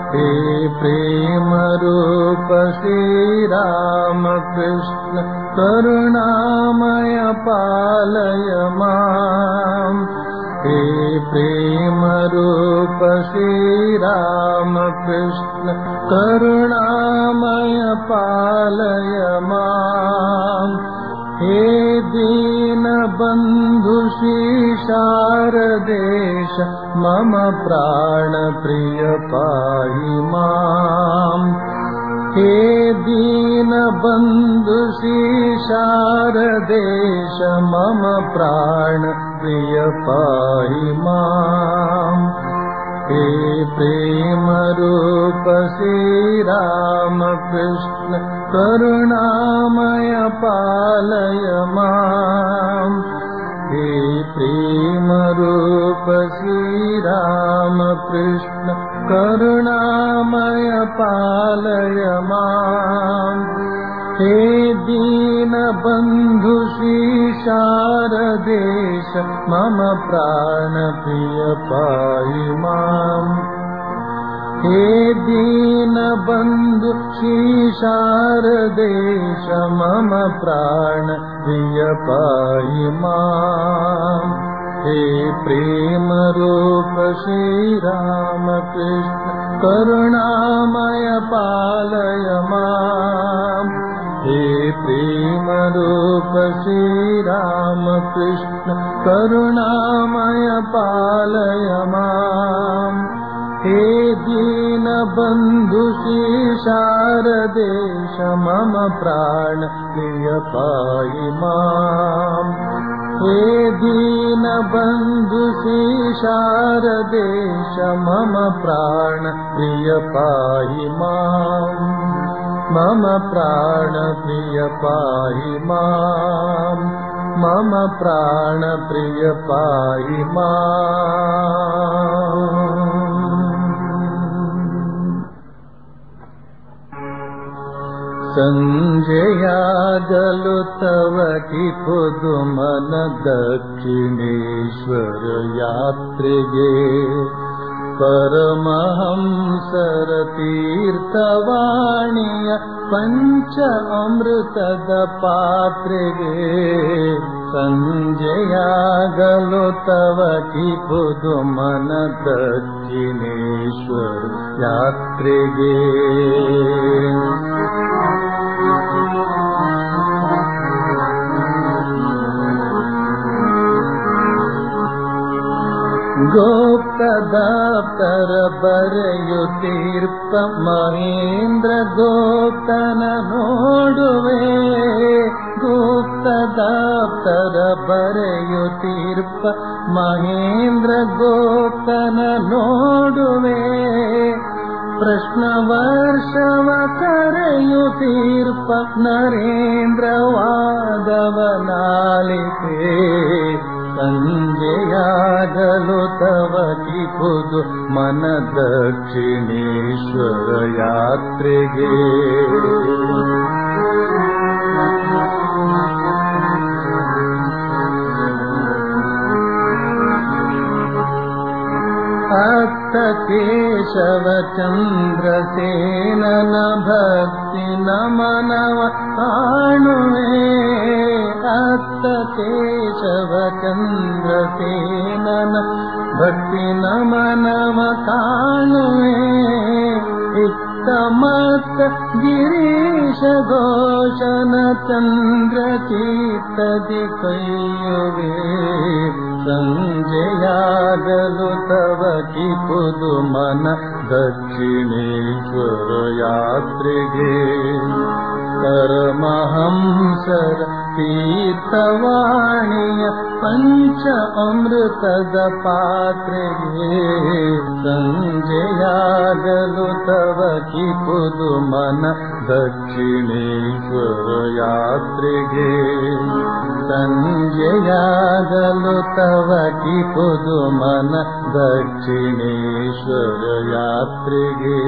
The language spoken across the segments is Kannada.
हे प्रेम रूप श्रीरामकृष्ण करुणामय पालय माम् हे प्रेम रूप श्रीरामकृष्ण करुणामय पालय माम् हे दीनबन्धु शारदेश मम प्राणप्रिय पाहि माम् हे दीनबन्धु शारदेश मम प्राणप्रिय पाहि माम् हे प्रेमरूप श्रीरामकृष्ण करुणामय पालय माम् हे प्रेमरूप श्रीरामकृष्ण करुणामय पालय माम् हे दीनबन्धु शारदेश मम प्राणप्रिय पाहि माम् हे दीनबन्धु शारदेश मम प्राणप्रिय पाहि माम् हे प्रेमरूप श्रीरामकृष्ण करुणामय पालय माम् हे प्रेमरूप श्रीरामकृष्ण करुणामय पालय माम् हे दीनबन्धु शारदेश मम प्राण प्रिय पाहि माम् हे दीनबन्धु शारदेश मम प्राण प्रिय पाहि माम् मम प्राणप्रिय पाहि माम् मम प्राणप्रिय पाहि माम् सञ्जयागलु तव कि पुदुमन दक्षिणेश्वर यात्रिगे परमहंसर तीर्थवाणीय पञ्च अमृतद पात्रिगे सञ्जयागलो तव कि पुदुमन दक्षिणेश्वर यात्रिगे ಗೋಪ್ತದಾಪ್ತರ ಬರೆಯುತ್ತೀರ್ಪ ಮಹೇಂದ್ರ ಗೋಪ್ತನ ನೋಡುವೆ ಗುಪ್ತದಾಪ್ತರ ಬರೆಯುತ್ತೀರ್ಪ ಮಹೇಂದ್ರ ಗೋಪ್ತನ ನೋಡುವೆ ಪ್ರಶ್ನ ವರ್ಷವ ಕರೆಯುತ್ತೀರ್ಪ ನರೇಂದ್ರ ವಾದವನಾಲಿಕೆ ಸಂಜೆಯಾಗಲು ತವ ಕಿಪುದು ಮನ ದಕ್ಷಿಣೇಶ್ವರ ಯಾತ್ರೆಗೆ ಅತ್ತ ಕೇಶವ ಚಂದ್ರಸೇನನ ಭಕ್ತಿ ನಮನವ ಕಾಣುವೆ ಅತ್ತ ಕೇಶವ ಚಂದ್ರಸೇನನ ಭಕ್ತಿ ನಮನವ ಕಾಣುವೆ ಇತ್ತ ಮತ್ತ ಗಿರೀಶ ಘೋಷನ ಚಂದ್ರ ಚೀತದಿ ಕೈಯುವೆ ಸಂಜೆಯಾಗಲು ತವ ಕಿಪುದು ಮನ ದಕ್ಷಿಣೇಶ್ವರ ಯಾತ್ರೆಗೆ ಪರಮಹಂಸರ ತೀರ್ಥವಾಣಿಯ ಪಂಚ ಅಮೃತದ ಪಾತ್ರೆಗೆ ಸಂಜೆಯಾಗಲು ತವ ಕಿಪುದು ಮನ ದಕ್ಷಿಣೇಶ್ವರ ಯಾತ್ರೆಗೆ ಸಂಜೆಯಾಗಲು ತವ ಕಿಪುದು ಮನ ದಕ್ಷಿಣೇಶ್ವರ ಯಾತ್ರೆಗೆ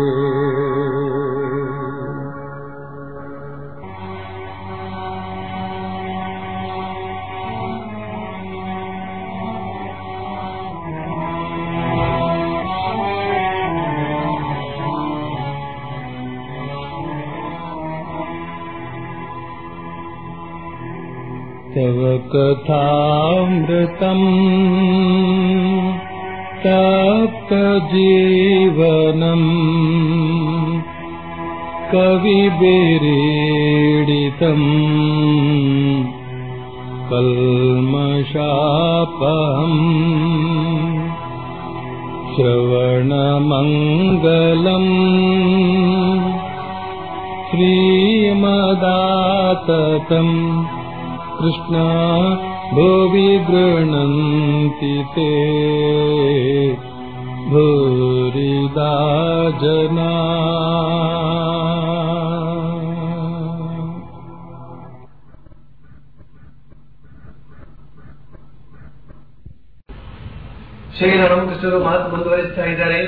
तव कथामृतम् तप्तजीवनम् कविभिरीडितम् कल्मषापहम् श्रवणमङ्गलम् श्रीमदाततम् कृष्णा भुवि गृह्णन्ति ते भूरिदा जना ಶ್ರೀರಾಮಕೃಷ್ಣರು ಮಾತು ಮುಂದುವರಿಸ್ತಾ ಇದ್ದಾರೆ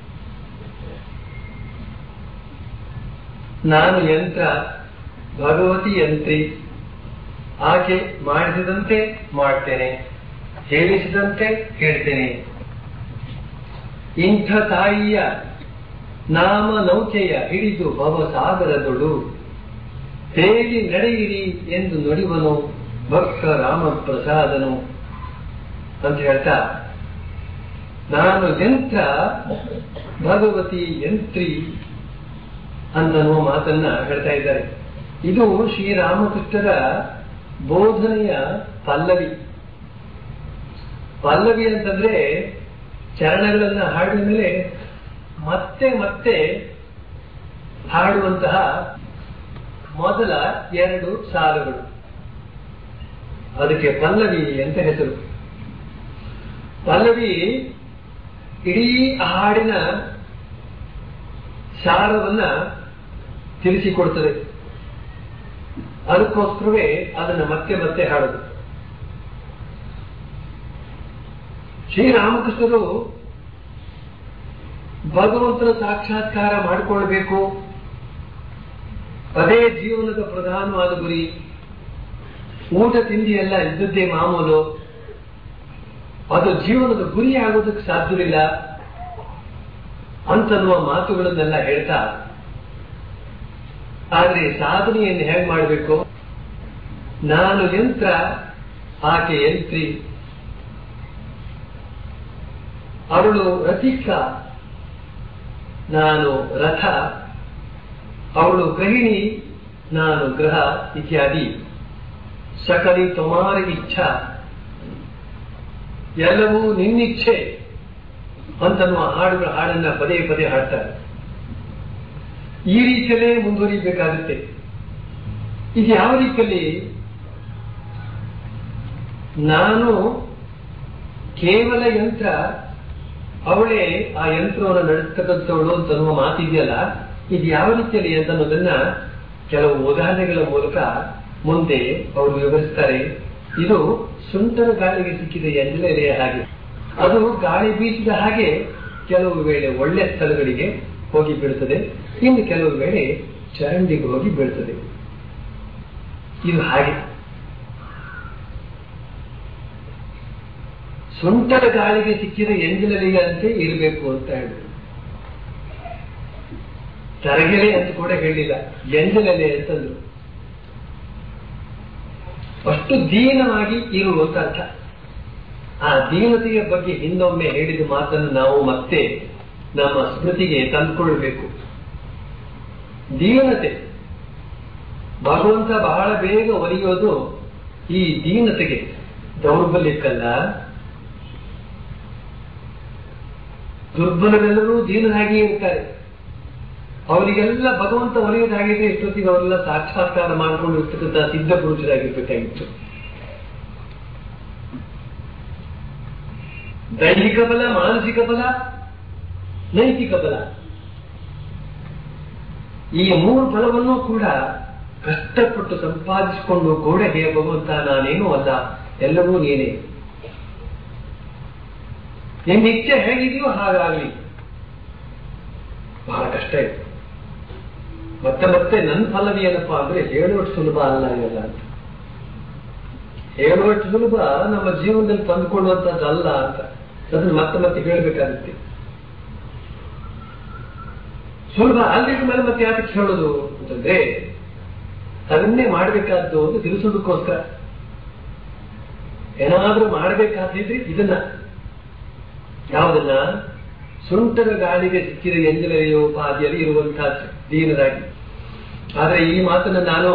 ನಾನು ಯಂತ್ರ ಭಗವತಿ ಯಂತ್ರಿ ಆಕೆ ಮಾಡಿಸಿದಂತೆ ಮಾಡ್ತೇನೆ ಹೇಳಿಸಿದಂತೆ ಹೇಳ್ತೇನೆ ಇಂಥ ತಾಯಿಯ ನಾಮ ನೌಕೆಯ ಹಿಡಿದು ಭವಸಾಗರದೊಳು ತೇಲಿ ನಡೆಯಿರಿ ಎಂದು ನುಡಿವನು ಭಕ್ತ ರಾಮ ಪ್ರಸಾದನು ಅಂತ ಹೇಳ್ತಾ ನಾನು ಯಂತ್ರ ಭಗವತಿ ಯಂತ್ರಿ ಅನ್ನುವ ಮಾತನ್ನ ಹೇಳ್ತಾ ಇದ್ದಾರೆ ಇದು ಶ್ರೀರಾಮಕೃಷ್ಣರ ಬೋಧನೆಯ ಪಲ್ಲವಿ ಪಲ್ಲವಿ ಅಂತಂದ್ರೆ ಚರಣಗಳನ್ನ ಹಾಡಿದ ಮೇಲೆ ಮತ್ತೆ ಮತ್ತೆ ಹಾಡುವಂತಹ ಮೊದಲ ಎರಡು ಸಾಲುಗಳು ಅದಕ್ಕೆ ಪಲ್ಲವಿ ಅಂತ ಹೆಸರು ಪಲ್ಲವಿ ಇಡೀ ಹಾಡಿನ ಸಾರವನ್ನ ತಿಳಿಸಿಕೊಡ್ತದೆ ಅದಕ್ಕೋಸ್ಕರವೇ ಅದನ್ನು ಮತ್ತೆ ಮತ್ತೆ ಹಾಡೋದು ಶ್ರೀರಾಮಕೃಷ್ಣರು ಭಗವಂತನ ಸಾಕ್ಷಾತ್ಕಾರ ಮಾಡಿಕೊಳ್ಬೇಕು ಅದೇ ಜೀವನದ ಪ್ರಧಾನವಾದ ಗುರಿ ಊಟ ತಿಂಡಿ ಎಲ್ಲ ಇದ್ದದ್ದೇ ಮಾಮೂಲು ಅದು ಜೀವನದ ಗುರಿ ಆಗೋದಕ್ಕೆ ಸಾಧ್ಯವಿಲ್ಲ ಅಂತನ್ನುವ ಮಾತುಗಳನ್ನೆಲ್ಲ ಹೇಳ್ತಾ ಆದ್ರೆ ಸಾಧನೆಯನ್ನು ಹೇಗೆ ಮಾಡಬೇಕು ನಾನು ಯಂತ್ರ ಆಕೆ ಯಂತ್ರಿ ಅವಳು ರಥಿಕ ನಾನು ರಥ ಅವಳು ಗೃಹಿಣಿ ನಾನು ಗ್ರಹ ಇತ್ಯಾದಿ ಸಕಲಿ ತುಮಾರ ಇಚ್ಛಾ ಎಲ್ಲವೂ ನಿನ್ನಿಚ್ಛೆ ಅಂತನ್ನುವ ಹಾಡುಗಳ ಹಾಡನ್ನ ಪದೇ ಪದೇ ಹಾಡ್ತಾರೆ ಈ ರೀತಿಯಲ್ಲೇ ಮುಂದುವರಿಬೇಕಾಗುತ್ತೆ ಇದು ಯಾವ ರೀತಿಯಲ್ಲಿ ನಾನು ಕೇವಲ ಯಂತ್ರ ಅವಳೇ ಆ ಯಂತ್ರವನ್ನು ನಡೆಸ್ತಕ್ಕಂಥವಳು ಅಂತನ್ನುವ ಮಾತಿದೆಯಲ್ಲ ಇದು ಯಾವ ರೀತಿಯಲ್ಲಿ ಅಂತ ಅನ್ನೋದನ್ನ ಕೆಲವು ಉದಾಹರಣೆಗಳ ಮೂಲಕ ಮುಂದೆ ಅವರು ವಿವರಿಸ್ತಾರೆ ಇದು ಸುಂಟರ ಗಾಳಿಗೆ ಸಿಕ್ಕಿದ ಎಂಜಲೆಲೆಯ ಹಾಗೆ ಅದು ಗಾಳಿ ಬೀಸಿದ ಹಾಗೆ ಕೆಲವು ವೇಳೆ ಒಳ್ಳೆ ಸ್ಥಳಗಳಿಗೆ ಹೋಗಿ ಬೀಳ್ತದೆ ಇನ್ನು ಕೆಲವು ವೇಳೆ ಚರಂಡಿಗೆ ಹೋಗಿ ಬೀಳ್ತದೆ ಇದು ಹಾಗೆ ಸುಂಟರ ಗಾಳಿಗೆ ಸಿಕ್ಕಿದ ಎಂಜಲೆಲೆಯಂತೆ ಇರಬೇಕು ಅಂತ ಹೇಳಿದ್ರು ತರಗೆಲೆ ಅಂತ ಕೂಡ ಹೇಳಿಲ್ಲ ಎಂಜಲೆಲೆ ಅಂತಂದ್ರು ಅಷ್ಟು ದೀನವಾಗಿ ಇರುವಂತ ಅರ್ಥ ಆ ದೀನತೆಯ ಬಗ್ಗೆ ಹಿಂದೊಮ್ಮೆ ಹೇಳಿದ ಮಾತನ್ನು ನಾವು ಮತ್ತೆ ನಮ್ಮ ಸ್ಮೃತಿಗೆ ತಂದುಕೊಳ್ಬೇಕು ದೀನತೆ ಭಗವಂತ ಬಹಳ ಬೇಗ ಒಲಿಯೋದು ಈ ದೀನತೆಗೆ ದೌರ್ಬಲ್ಯಕ್ಕಲ್ಲ ದುರ್ಬಲರೆಲ್ಲರೂ ದೀನರಾಗಿ ಇರ್ತಾರೆ ಅವರಿಗೆಲ್ಲ ಭಗವಂತ ಒಲಿಯೋದಾಗಿದೆ ಇಷ್ಟೊತ್ತಿಗೆ ಅವರೆಲ್ಲ ಸಾಕ್ಷಾತ್ಕಾರ ಮಾಡಿಕೊಂಡಿರ್ತಕ್ಕಂಥ ಸಿದ್ಧ ಪುರುಷರಾಗಿರ್ಬೇಕಾಗಿತ್ತು ದೈಹಿಕ ಬಲ ಮಾನಸಿಕ ಬಲ ನೈತಿಕ ಬಲ ಈ ಮೂರು ಬಲವನ್ನು ಕೂಡ ಕಷ್ಟಪಟ್ಟು ಸಂಪಾದಿಸಿಕೊಂಡು ಕೂಡ ಹೇ ಭಗವಂತ ನಾನೇನೂ ಅಲ್ಲ ಎಲ್ಲವೂ ನೀನೇ ನಿನ್ನ ಇಚ್ಛೆ ಹೇಗಿದೆಯೋ ಹಾಗಾಗಲಿ ಬಹಳ ಕಷ್ಟ ಇದೆ ಮತ್ತೆ ಮತ್ತೆ ನನ್ನ ಫಲವಿ ಏನಪ್ಪಾ ಅಂದ್ರೆ ಹೇಳುವಷ್ಟು ಸುಲಭ ಅಲ್ಲ ಇವೆಲ್ಲ ಅಂತ ಹೇಳುವಷ್ಟು ಸುಲಭ ನಮ್ಮ ಜೀವನದಲ್ಲಿ ತಂದುಕೊಳ್ಳುವಂತದ್ದು ಅಲ್ಲ ಅಂತ ಅದನ್ನ ಮತ್ತೆ ಮತ್ತೆ ಹೇಳಬೇಕಾಗುತ್ತೆ ಸುಲಭ ಅಲ್ಲಿದ್ದ ಮೇಲೆ ಮತ್ತೆ ಯಾಕೆ ಹೇಳೋದು ಅಂತಂದ್ರೆ ಅದನ್ನೇ ಮಾಡಬೇಕಾದ್ದು ಅಂತ ತಿಳಿಸೋದಕ್ಕೋಸ್ಕರ ಏನಾದ್ರೂ ಮಾಡಬೇಕಾದಿದ್ರೆ ಇದನ್ನ ಯಾವುದನ್ನ ಸುಂಟರ ಗಾಳಿಗೆ ಸಿಕ್ಕಿದ ಎಂಜಲೆಯ ಉಪಾಧಿಯಲ್ಲಿ ಇರುವಂತಹ ದೀನರಾಗಿ ಆದ್ರೆ ಈ ಮಾತನ್ನ ನಾನು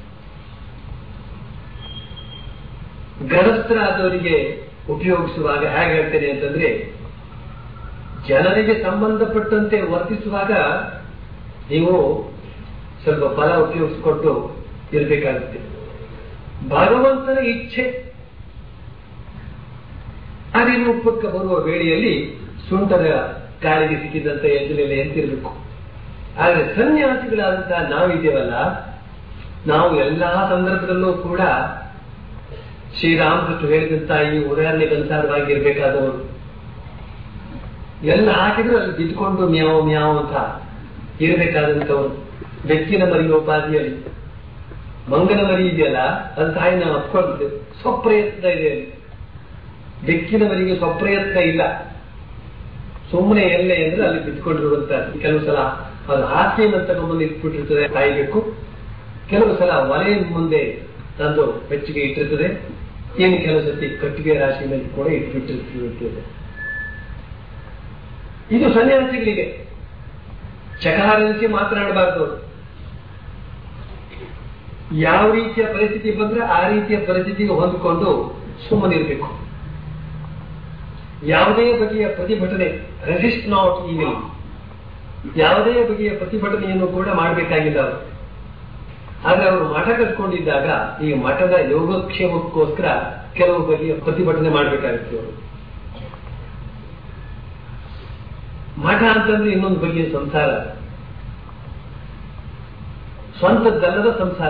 ಗೃಹಸ್ಥರಾದವರಿಗೆ ಉಪಯೋಗಿಸುವಾಗ ಹೇಗೆ ಹೇಳ್ತೇನೆ ಅಂತಂದ್ರೆ ಜನರಿಗೆ ಸಂಬಂಧಪಟ್ಟಂತೆ ವರ್ತಿಸುವಾಗ ನೀವು ಸ್ವಲ್ಪ ಬಲ ಉಪಯೋಗಿಸಿಕೊಂಡು ಇರಬೇಕಾಗುತ್ತೆ ಭಗವಂತನ ಇಚ್ಛೆ ಅರಿರೂಪಕ್ಕೆ ಬರುವ ವೇಳೆಯಲ್ಲಿ ಸುಂಟರ ಗಾಳಿಗೆ ಸಿಕ್ಕಿದಂತ ಎದುರಲ್ಲಿ ಎಂತಿರಬೇಕು ಆದ್ರೆ ಸನ್ಯಾಸಿಗಳಾದಂತಹ ನಾವಿದ್ದೇವಲ್ಲ ನಾವು ಎಲ್ಲಾ ಸಂದರ್ಭದಲ್ಲೂ ಕೂಡ ಶ್ರೀರಾಮಕೃಷ್ಣ ಹೇಳಿದಂತ ಈ ಉದಾಹರಣೆಗನುಸಾರವಾಗಿ ಇರಬೇಕಾದವರು ಎಲ್ಲ ಹಾಕಿದ್ರು ಅಲ್ಲಿ ಬಿದ್ದುಕೊಂಡು ಮ್ಯಾವ್ ಮ್ಯಾವ್ ಅಂತ ಇರಬೇಕಾದಂಥವ್ರು ಬೆಕ್ಕಿನ ಮರಿಯೋಪಾದಿಯಲ್ಲಿ ಮಂಗನ ಮರಿ ಇದೆಯಲ್ಲ ಅದು ತಾಯಿನ ಅಪ್ಕೊಂಡಿದ್ದೆ ಸ್ವಪ್ರಯತ್ನ ಇದೆ ಅಲ್ಲಿ ಬೆಕ್ಕಿನ ಮರಿಗೆ ಸ್ವಪ್ರಯತ್ನ ಇಲ್ಲ ಸುಮ್ಮನೆ ಎಲ್ಲೆ ಅಂದ್ರೆ ಅಲ್ಲಿ ಬಿದ್ದುಕೊಂಡಿರುವಂತ ಕೆಲವು ಸಲ ಅದು ಹಾಸಿನ ತಗೊಂಡ್ಬಂದು ಇಟ್ಬಿಟ್ಟಿರ್ತದೆ ಕಾಯ್ಬೇಕು ಕೆಲವು ಸಲ ಒಲೆ ಮುಂದೆ ತಂದು ಬೆಚ್ಚಿಗೆ ಇಟ್ಟಿರ್ತದೆ ಇನ್ನು ಕೆಲವು ಸತಿ ಕಟ್ಟಿಗೆ ರಾಶಿ ಮೇಲೆ ಕೂಡ ಇಟ್ಬಿಟ್ಟಿರ್ತದೆ ಇದು ಸನ್ಯಾಸಿಗಳಿಗೆ ಚಕಾರನಿಸಿ ಮಾತನಾಡಬಾರ್ದು ಯಾವ ರೀತಿಯ ಪರಿಸ್ಥಿತಿ ಬಂದ್ರೆ ಆ ರೀತಿಯ ಪರಿಸ್ಥಿತಿಗೆ ಹೊಂದಿಕೊಂಡು ಸುಮ್ಮನಿರಬೇಕು ಯಾವುದೇ ಬಗೆಯ ಪ್ರತಿಭಟನೆ ರೆಸಿಸ್ಟ್ ನಾಟ್ ಈವಿಲ್ ಯಾವುದೇ ಬಗೆಯ ಪ್ರತಿಭಟನೆಯನ್ನು ಕೂಡ ಮಾಡಬೇಕಾಗಿಲ್ಲ ಅವರು ಆದ್ರೆ ಅವರು ಮಠ ಕಟ್ಕೊಂಡಿದ್ದಾಗ ಈ ಮಠದ ಯೋಗಕ್ಷೇಮಕ್ಕೋಸ್ಕರ ಕೆಲವು ಬಗೆಯ ಪ್ರತಿಭಟನೆ ಮಾಡಬೇಕಾಗಿತ್ತು ಅವರು ಮಠ ಅಂತಂದ್ರೆ ಇನ್ನೊಂದು ಬಗೆಯ ಸಂಸಾರ ಸ್ವಂತದ್ದಲ್ಲದ ಸಂಸಾರ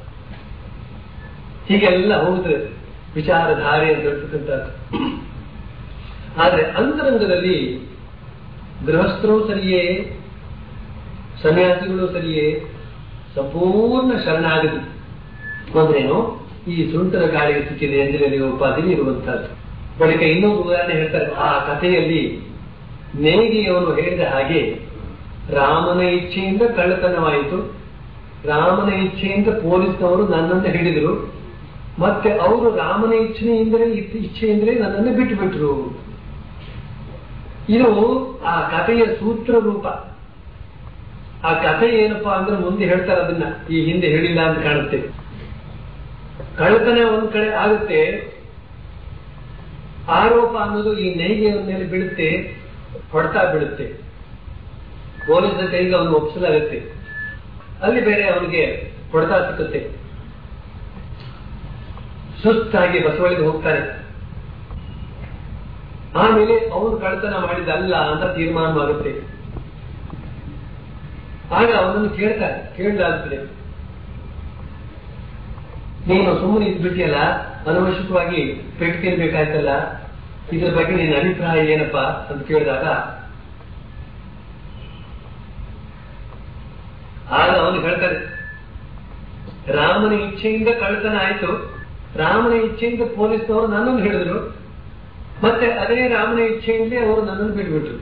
ಹೀಗೆಲ್ಲ ಹೋಗುತ್ತದೆ ವಿಚಾರಧಾರೆ ಅಂತ ಹೇಳ್ತಕ್ಕಂಥದ್ದು ಆದ್ರೆ ಅಂತರಂಗದಲ್ಲಿ ಗೃಹಸ್ಥರು ಸರಿಯೇ ಸನ್ಯಾಸಿಗಳು ಸರಿಯೇ ಸಂಪೂರ್ಣ ಶರಣಾಗತಿ ಅಂದ್ರೇನು ಈ ಸುಂಟರ ಗಾಳಿಗೆ ಸಿಕ್ಕಿದೆ ಎಂದಿನಲ್ಲಿ ಉಪಾಧಿಗೆ ಇರುವಂತಹದ್ದು ಬಳಿಕ ಇನ್ನೊಂದು ಉದಾಹರಣೆ ಹೇಳ್ತಾರೆ ಆ ಕಥೆಯಲ್ಲಿ ನೇಗಿಯವನು ಹೇಳಿದ ಹಾಗೆ ರಾಮನ ಇಚ್ಛೆಯಿಂದ ಕಳ್ಳತನವಾಯಿತು ರಾಮನ ಇಚ್ಛೆಯಿಂದ ಪೊಲೀಸ್ನವರು ನನ್ನನ್ನು ಹಿಡಿದರು ಮತ್ತೆ ಅವರು ರಾಮನ ಇಚ್ಛೆಯಿಂದಲೇ ಇಚ್ಛೆಯಿಂದಲೇ ನನ್ನನ್ನು ಬಿಟ್ಟು ಬಿಟ್ರು ಇದು ಆ ಕಥೆಯ ಸೂತ್ರ ರೂಪ ಆ ಕಥೆ ಏನಪ್ಪಾ ಅಂದ್ರೆ ಮುಂದೆ ಹೇಳ್ತಾರೆ ಅದನ್ನ ಈ ಹಿಂದೆ ಹೇಳಿಲ್ಲ ಅಂತ ಕಾಣುತ್ತೆ ಕಳ್ಳತನ ಒಂದ್ ಕಡೆ ಆಗುತ್ತೆ ಆರೋಪ ಅನ್ನೋದು ಈ ನೇಯ್ಗೆಯ ಮೇಲೆ ಬೀಳುತ್ತೆ ಹೊಡ್ತಾ ಬೀಳುತ್ತೆ ಪೊಲೀಸರ ಕೈಗೆ ಅವನು ಒಪ್ಪಿಸಲಾಗುತ್ತೆ ಅಲ್ಲಿ ಬೇರೆ ಅವನಿಗೆ ಹೊಡೆತ ಸಿಕ್ಕುತ್ತೆ ಸುಸ್ತಾಗಿ ಬಸವಳಿಗೆ ಹೋಗ್ತಾನೆ ಆಮೇಲೆ ಅವನು ಕಳ್ಳತನ ಮಾಡಿದಲ್ಲ ಅಂತ ತೀರ್ಮಾನವಾಗುತ್ತೆ ಆಗ ಅವನನ್ನು ಕೇಳ್ತಾರೆ ಕೇಳಲಾಗ್ತದೆ ನೀನು ಸುಮ್ಮನೆ ಇದ್ಬಿಟ್ಟಿಯಲ್ಲ ಅನವಶ್ಯಕವಾಗಿ ಪೆಟ್ಟು ತಿನ್ಬೇಕಾಯ್ತಲ್ಲ ಇದ್ರ ಬಗ್ಗೆ ನಿನ್ನ ಅಭಿಪ್ರಾಯ ಏನಪ್ಪಾ ಅಂತ ಕೇಳಿದಾಗ ಆಗ ಅವನು ಹೇಳ್ತಾರೆ ರಾಮನ ಇಚ್ಛೆಯಿಂದ ಕಳ್ಳತನ ಆಯ್ತು ರಾಮನ ಇಚ್ಛೆಯಿಂದ ಪೊಲೀಸ್ನವರು ನನ್ನನ್ನು ಹಿಡಿದ್ರು ಮತ್ತೆ ಅದೇ ರಾಮನ ಇಚ್ಛೆಯಿಂದಲೇ ಅವರು ನನ್ನನ್ನು ಬಿಟ್ಬಿಟ್ರು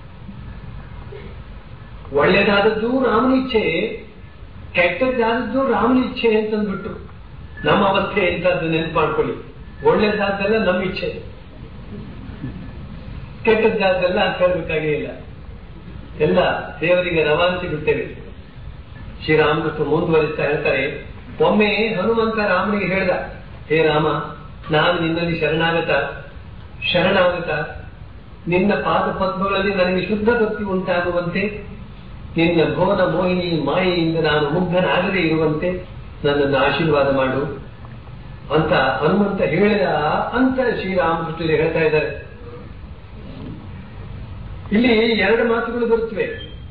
ಒಳ್ಳೇದಾದದ್ದು ರಾಮನ ಇಚ್ಛೆ ಕೆಟ್ಟದ್ದಾದದ್ದು ರಾಮನ ಇಚ್ಛೆ ಅಂತಂದ್ಬಿಟ್ಟು ನಮ್ಮ ಅವಸ್ಥೆ ಎಂತದ್ದು ನೆನಪು ಮಾಡ್ಕೊಳ್ಳಿ ಒಳ್ಳೇದಾದ್ದೆಲ್ಲ ನಮ್ಮ ಇಚ್ಛೆ ಕೆಟ್ಟದ್ದಾದ್ದೆಲ್ಲ ಅಂತ ಹೇಳ್ಬೇಕಾಗೇ ಇಲ್ಲ ಎಲ್ಲ ದೇವರಿಗೆ ರವಾನಿಸಿ ಬಿಡ್ತೇವೆ ಶ್ರೀರಾಮಕೃಷ್ಣ ಮುಂದುವರಿಸ್ತಾ ಹೇಳ್ತಾರೆ ಒಮ್ಮೆ ಹನುಮಂತ ರಾಮನಿಗೆ ಹೇಳ್ದ ಹೇ ರಾಮ ನಾನು ನಿನ್ನಲ್ಲಿ ಶರಣಾಗತ ಶರಣಾಗತ ನಿನ್ನ ಪಾದ ಪದ್ಮಗಳಲ್ಲಿ ನನಗೆ ಶುದ್ಧ ಭಕ್ತಿ ಉಂಟಾಗುವಂತೆ ನಿನ್ನ ಭುವನ ಮೋಹಿನಿ ಮಾಯೆಯಿಂದ ನಾನು ಮುಗ್ಧನಾಗದೇ ಇರುವಂತೆ ನನ್ನನ್ನು ಆಶೀರ್ವಾದ ಮಾಡು ಅಂತ ಹನುಮಂತ ಹೇಳಿದ ಅಂತ ಶ್ರೀರಾಮಕೃಷ್ಣರು ಹೇಳ್ತಾ ಇದ್ದಾರೆ ಇಲ್ಲಿ ಎರಡು ಮಾತುಗಳು ಬರುತ್ತವೆ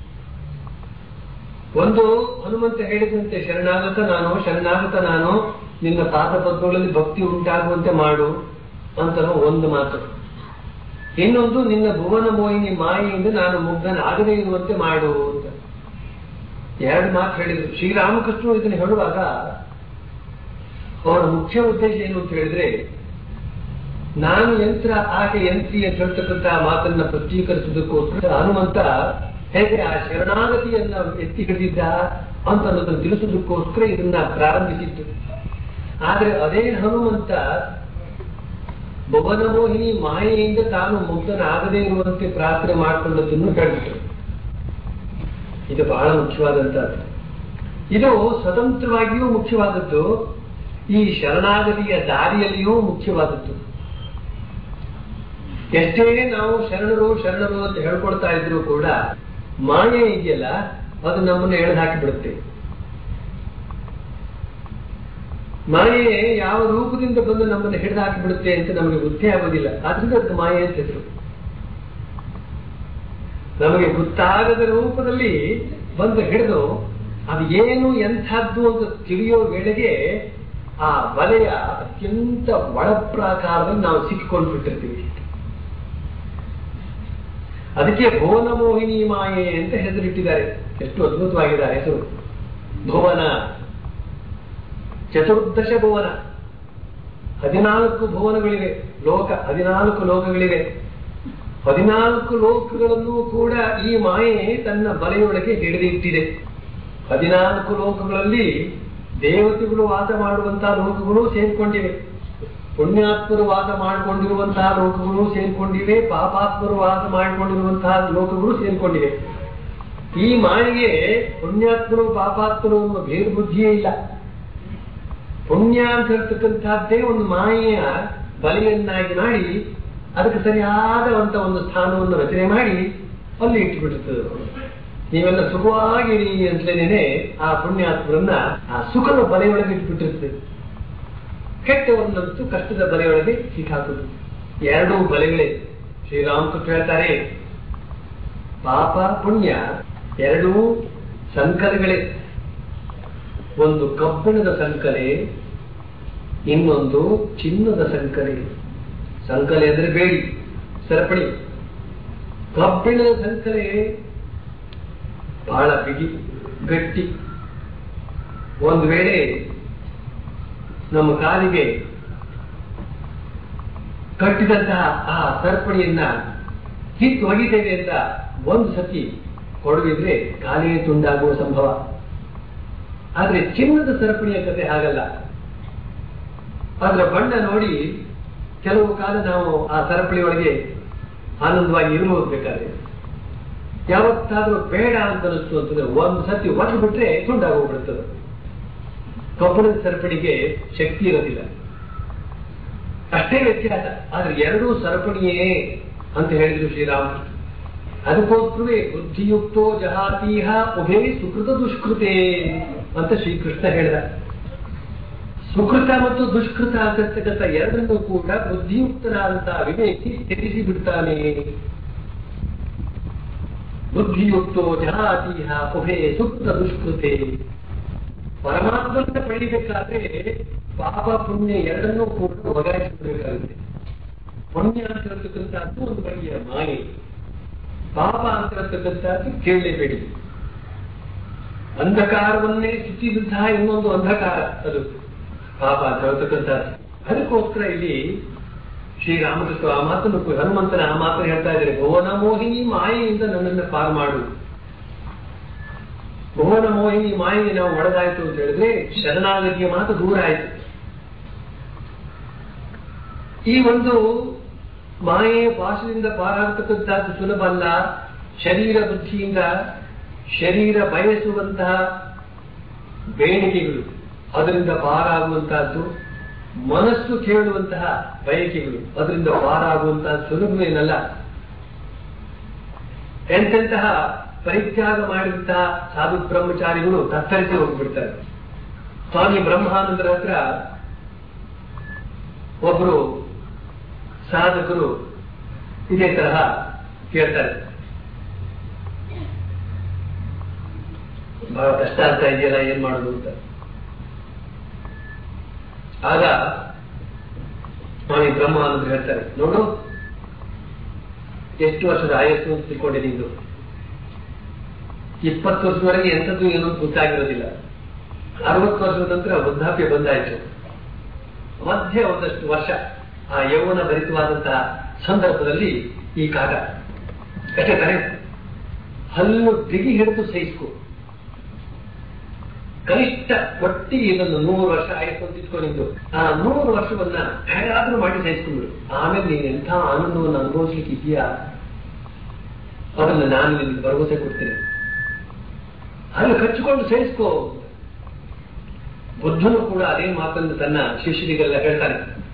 ಒಂದು ಹನುಮಂತ ಹೇಳಿದಂತೆ ಶರಣಾಗತ ನಾನು ಶರಣಾಗತ ನಾನು ನಿನ್ನ ಪಾದ ಪದ್ಮಗಳಲ್ಲಿ ಭಕ್ತಿ ಉಂಟಾಗುವಂತೆ ಮಾಡು ಅಂತ ಒಂದು ಮಾತು ಇನ್ನೊಂದು ನಿನ್ನ ಭುವನ ಮೋಹಿನಿ ಮಾಯೆಯಿಂದ ನಾನು ಮುಗ್ಧನಾಗದೇ ಇರುವಂತೆ ಮಾಡು ಅಂತ ಎರಡು ಮಾತು ಹೇಳಿದ್ರು ಶ್ರೀರಾಮಕೃಷ್ಣರು ಇದನ್ನು ಹೇಳುವಾಗ ಅವರ ಮುಖ್ಯ ಉದ್ದೇಶ ಏನು ಅಂತ ಹೇಳಿದ್ರೆ ನಾನು ಯಂತ್ರ ಆಕೆ ಯಂತ್ರಿ ಅಂತ ಹೇಳ್ತಕ್ಕಂಥ ಮಾತನ್ನ ಪ್ರತ್ಯೀಕರಿಸುವುದಕ್ಕೋಸ್ಕರ ಹನುಮಂತ ಹೇಗೆ ಆ ಶರಣಾಗತಿಯನ್ನ ಎತ್ತಿ ಹಿಡಿದಿದ್ದ ಅಂತ ಅನ್ನೋದನ್ನು ತಿಳಿಸೋದಕ್ಕೋಸ್ಕರ ಇದನ್ನ ಪ್ರಾರಂಭಿಸಿತ್ತು ಆದ್ರೆ ಅದೇ ಹನುಮಂತ ಭುವನ ಮೋಹಿನಿ ಮಾಯೆಯಿಂದ ತಾನು ಮುಗ್ಧನಾಗದೇ ಇರುವಂತೆ ಪ್ರಾರ್ಥನೆ ಮಾಡಿಕೊಂಡದ್ದನ್ನು ಹೇಳಿಬಿಟ್ರು ಇದು ಬಹಳ ಮುಖ್ಯವಾದಂತಹದ್ದು ಇದು ಸ್ವತಂತ್ರವಾಗಿಯೂ ಮುಖ್ಯವಾದದ್ದು ಈ ಶರಣಾಗತಿಯ ದಾರಿಯಲ್ಲಿಯೂ ಮುಖ್ಯವಾದದ್ದು ಎಷ್ಟೇ ನಾವು ಶರಣರು ಶರಣರು ಅಂತ ಹೇಳ್ಕೊಳ್ತಾ ಇದ್ರು ಕೂಡ ಮಾಯೆ ಇದೆಯಲ್ಲ ಅದು ನಮ್ಮನ್ನು ಎಳೆದು ಹಾಕಿಬಿಡುತ್ತೆ ಮಾಯೆ ಯಾವ ರೂಪದಿಂದ ಬಂದು ನಮ್ಮನ್ನು ಹಿಡಿದು ಹಾಕಿಬಿಡುತ್ತೆ ಅಂತ ನಮಗೆ ಗೊತ್ತೇ ಆಗೋದಿಲ್ಲ ಆದ್ರಿಂದ ಅದಕ್ಕೆ ಮಾಯೆ ಅಂತ ಹೆಸರು ನಮಗೆ ಗೊತ್ತಾಗದ ರೂಪದಲ್ಲಿ ಬಂದು ಹಿಡಿದು ಅದು ಏನು ಎಂಥದ್ದು ಅಂತ ತಿಳಿಯೋ ವೇಳೆಗೆ ಆ ವಲಯ ಅತ್ಯಂತ ಒಳಪ್ರಾಕಾರದಲ್ಲಿ ನಾವು ಸಿಕ್ಕಿಕೊಂಡು ಬಿಟ್ಟಿರ್ತೀವಿ ಅದಕ್ಕೆ ಭುವನ ಮೋಹಿನಿ ಮಾಯೆ ಅಂತ ಹೆಸರಿಟ್ಟಿದ್ದಾರೆ ಎಷ್ಟು ಅದ್ಭುತವಾಗಿದೆ ಆ ಹೆಸರು ಭುವನ ಚತುರ್ದಶ ಭುವನ ಹದಿನಾಲ್ಕು ಭುವನಗಳಿವೆ ಲೋಕ ಹದಿನಾಲ್ಕು ಲೋಕಗಳಿವೆ ಹದಿನಾಲ್ಕು ಲೋಕಗಳನ್ನು ಕೂಡ ಈ ಮಾಯೆ ತನ್ನ ಬಲೆಯೊಳಗೆ ಹಿಡಿದಿಟ್ಟಿದೆ ಹದಿನಾಲ್ಕು ಲೋಕಗಳಲ್ಲಿ ದೇವತೆಗಳು ವಾಸ ಮಾಡುವಂತಹ ಲೋಕಗಳು ಸೇರಿಕೊಂಡಿವೆ ಪುಣ್ಯಾತ್ಮರು ವಾಸ ಮಾಡಿಕೊಂಡಿರುವಂತಹ ಲೋಕಗಳು ಸೇರಿಕೊಂಡಿವೆ ಪಾಪಾತ್ಮರು ವಾಸ ಮಾಡಿಕೊಂಡಿರುವಂತಹ ಲೋಕಗಳು ಸೇರಿಕೊಂಡಿವೆ ಈ ಮಾಯೆಗೆ ಪುಣ್ಯಾತ್ಮರು ಪಾಪಾತ್ಮರು ಅನ್ನುವ ಬೇರು ಬುದ್ಧಿಯೇ ಇಲ್ಲ ಪುಣ್ಯ ಅಂತ ಹೇಳ್ತಕ್ಕಂಥದ್ದೇ ಒಂದು ಮಾಯೆಯ ಬಲಿಯನ್ನಾಗಿ ಮಾಡಿ ಅದಕ್ಕೆ ಸರಿಯಾದಂತ ಒಂದು ಸ್ಥಾನವನ್ನು ರಚನೆ ಮಾಡಿ ಅಲ್ಲಿ ಇಟ್ಟುಬಿಡುತ್ತದೆ ನೀವೆಲ್ಲ ಸುಖವಾಗಿರಿ ಅಂತಲೇನೆ ಆ ಪುಣ್ಯಾತ್ಮರನ್ನ ಆ ಸುಖದ ಬಲೆಯೊಳಗೆ ಇಟ್ಬಿಟ್ಟಿರ್ತದೆ ಕೆಟ್ಟವನ್ನಂತೂ ಕಷ್ಟದ ಬಲೆಯೊಳಗೆ ಸಿಕ್ಕಾಕುದು ಎರಡೂ ಬಲೆಗಳೇ ಶ್ರೀರಾಮಕೃಷ್ಣ ಹೇಳ್ತಾರೆ ಪಾಪ ಪುಣ್ಯ ಎರಡೂ ಸಂಕಲಗಳೇ ಒಂದು ಕಬ್ಬಿಣದ ಸಂಕಲೆ ಇನ್ನೊಂದು ಚಿನ್ನದ ಸಂಕಲೆ ಸಂಕಲೆ ಅಂದ್ರೆ ಬೇಡಿ ಸರಪಣಿ ಕಬ್ಬಿಣದ ಸಂಕಲೆ ಬಹಳ ಬಿಗಿ ಗಟ್ಟಿ ಒಂದು ವೇಳೆ ನಮ್ಮ ಕಾಲಿಗೆ ಕಟ್ಟಿದಂತಹ ಆ ಸರಪಣಿಯನ್ನ ಕಿತ್ತು ಒಗಿತೇವೆ ಅಂತ ಒಂದು ಸತಿ ಕೊಡದಿದ್ರೆ ಕಾಲಿಗೆ ತುಂಡಾಗುವ ಸಂಭವ ಆದ್ರೆ ಚಿನ್ನದ ಸರಪಣಿಯ ಕತೆ ಹಾಗಲ್ಲ ಅದರ ಬಣ್ಣ ನೋಡಿ ಕೆಲವು ಕಾಲ ನಾವು ಆ ಸರಪಳಿ ಒಳಗೆ ಆನಂದವಾಗಿ ಇರಬಹುದು ಬೇಕಾದ್ರೆ ಯಾವತ್ತಾದ್ರೂ ಬೇಡ ಅಂತ ಅನಿಸ್ತು ಅಂತಂದ್ರೆ ಒಂದು ಸತಿ ಒಟ್ಟು ಬಿಟ್ರೆ ತುಂಡಾಗೋಗ್ಬಿಡುತ್ತದೆ ಕಬ್ಬಣದ ಸರಪಣಿಗೆ ಶಕ್ತಿ ಇರೋದಿಲ್ಲ ಅಷ್ಟೇ ವ್ಯತ್ಯಾಸ ಆದ್ರೆ ಎರಡೂ ಸರಪಣಿಯೇ ಅಂತ ಹೇಳಿದ್ರು ಶ್ರೀರಾಮಕೃಷ್ಣ ಅದಕ್ಕೋಸ್ಕರವೇ ಬುದ್ಧಿಯುಕ್ತೋ ಜಹಾತೀಹ ಉಭೇ ಸುಕೃತ ದುಷ್ಕೃತೆ ಅಂತ ಶ್ರೀಕೃಷ್ಣ ಹೇಳಿದ ಸುಕೃತ ಮತ್ತು ದುಷ್ಕೃತ ಆಗಿರ್ತಕ್ಕಂಥ ಎರಡನ್ನೂ ಕೂಡ ಬುದ್ಧಿಯುಕ್ತನಾದಂತಹ ವಿವೇಕಿ ತ್ಯಜಿಸಿ ಬಿಡ್ತಾನೆ ಬುದ್ಧಿಯುಕ್ತೋ ಜಹಾತೀಹ ಉಭೇ ಸುಕೃತ ದುಷ್ಕೃತೆ ಪರಮಾತ್ಮನ ಪಡಿಬೇಕಾದ್ರೆ ಪಾಪ ಪುಣ್ಯ ಎರಡನ್ನೂ ಕೂಡ ಒಗಾಯಿಸಬೇಕಾಗುತ್ತೆ ಪುಣ್ಯ ಅಂತ ಹೇಳ್ತಕ್ಕಂಥದ್ದು ಒಂದು ಬಗೆಯ ಮಾಯೆ ಪಾಪ ಅಂತ ಹೇಳ್ತಕ್ಕಂಥದ್ದು ಕೇಳಲೇಬೇಡಿ ಅಂಧಕಾರವನ್ನೇ ಸುತ್ತಿದಂತಹ ಇನ್ನೊಂದು ಅಂಧಕಾರ ಅದು ಪಾಪ ಅಂತ ಹೇಳ್ತಕ್ಕಂಥದ್ದು ಅದಕ್ಕೋಸ್ಕರ ಇಲ್ಲಿ ಶ್ರೀರಾಮಕೃಷ್ಣ ಆ ಮಾತನ್ನು ಹನುಮಂತನ ಆ ಮಾತನ್ನು ಹೇಳ್ತಾ ಇದ್ದಾರೆ ಭುವನ ಮೋಹಿನಿ ಮಾಯೆಯಿಂದ ನನ್ನನ್ನು ಪಾರು ಮಾಡು ಭುವನ ಮೋಹಿನಿ ಮಾಯೆಗೆ ನಾವು ಒಳಗಾಯ್ತು ಅಂತ ಹೇಳಿದ್ರೆ ಶರಣಾಗತಿಯ ಮಾತು ದೂರ ಆಯ್ತು ಈ ಒಂದು ಮಾಯೆಯ ಪಾಶದಿಂದ ಪಾರಾಗತಕ್ಕಂಥದ್ದು ಸುಲಭ ಅಲ್ಲ ಶರೀರ ಬುದ್ಧಿಯಿಂದ ಶರೀರ ಬಯಸುವಂತಹ ಬೇಡಿಕೆಗಳು ಅದರಿಂದ ಪಾರಾಗುವಂತಹದ್ದು ಮನಸ್ಸು ಕೇಳುವಂತಹ ಬಯಕೆಗಳು ಅದರಿಂದ ಪಾರಾಗುವಂತಹ ಸುಲಭವೇನಲ್ಲ ಎಂತೆಂತಹ ಪರಿತ್ಯಾಗ ಮಾಡಿದಂತಹ ಸಾಧು ಬ್ರಹ್ಮಚಾರಿಗಳು ತತ್ತರಿಸಿ ಹೋಗ್ಬಿಡ್ತಾರೆ ಸ್ವಾಮಿ ಬ್ರಹ್ಮಾನಂದರ ಹತ್ರ ಒಬ್ರು ಸಾಧಕರು ಇದೇ ತರಹ ಕೇಳ್ತಾರೆ ಬಹಳ ಕಷ್ಟ ಆಗ್ತಾ ಇದೆಯಲ್ಲ ಏನ್ ಮಾಡೋದು ಅಂತ ಆಗ ಸ್ವಾಮಿ ಬ್ರಹ್ಮಾನಂದರು ಹೇಳ್ತಾರೆ ನೋಡು ಎಷ್ಟು ವರ್ಷದ ಆಯಸ್ಸು ಅಂತ ತಿಳ್ಕೊಂಡೆ ನಿಂದು ಇಪ್ಪತ್ತು ವರ್ಷದವರೆಗೆ ಎಂಥದ್ದು ಏನೋ ಗೊತ್ತಾಗಿರೋದಿಲ್ಲ ಅರವತ್ತು ವರ್ಷದ ನಂತರ ವೃದ್ಧಾಪ್ಯ ಬಂದಾಯ್ತು ಮಧ್ಯೆ ಒಂದಷ್ಟು ವರ್ಷ ಆ ಯೌವನ ಭರಿತವಾದಂತಹ ಸಂದರ್ಭದಲ್ಲಿ ಈ ಕಾಗ ಅಷ್ಟೇ ತಾನೆ ಹಲ್ಲು ಬಿಗಿ ಹಿಡಿದು ಸಹಿಸ್ಕೊ ಕನಿಷ್ಠ ಒಟ್ಟಿಗೆ ಇದನ್ನು ನೂರು ವರ್ಷ ಆಯ್ತು ಅಂತ ಇಟ್ಕೊಂಡಿದ್ದು ಆ ನೂರು ವರ್ಷವನ್ನ ಹೇಗಾದ್ರೂ ಮಾಡಿ ಸಹಿಸ್ಕೊಂಡ್ರು ಆಮೇಲೆ ನೀನ್ ಎಂಥ ಆನಂದವನ್ನು ಅನುಭವಿಸ್ಲಿಕ್ಕೆ ಇದೆಯಾ ಅದನ್ನ ನಾನು ನಿನ್ಗೆ ಭರವಸೆ ಕೊಡ್ತೇನೆ ಅಲ್ಲಿ ಕಚ್ಚಿಕೊಂಡು ಸಹಿಸ್ಕೋ ಬುದ್ಧನು ಕೂಡ ಅದೇ ಮಾತನ್ನು ತನ್ನ ಶಿಷ್ಯರಿಗೆಲ್ಲ ಹೇಳ್ತಾನೆ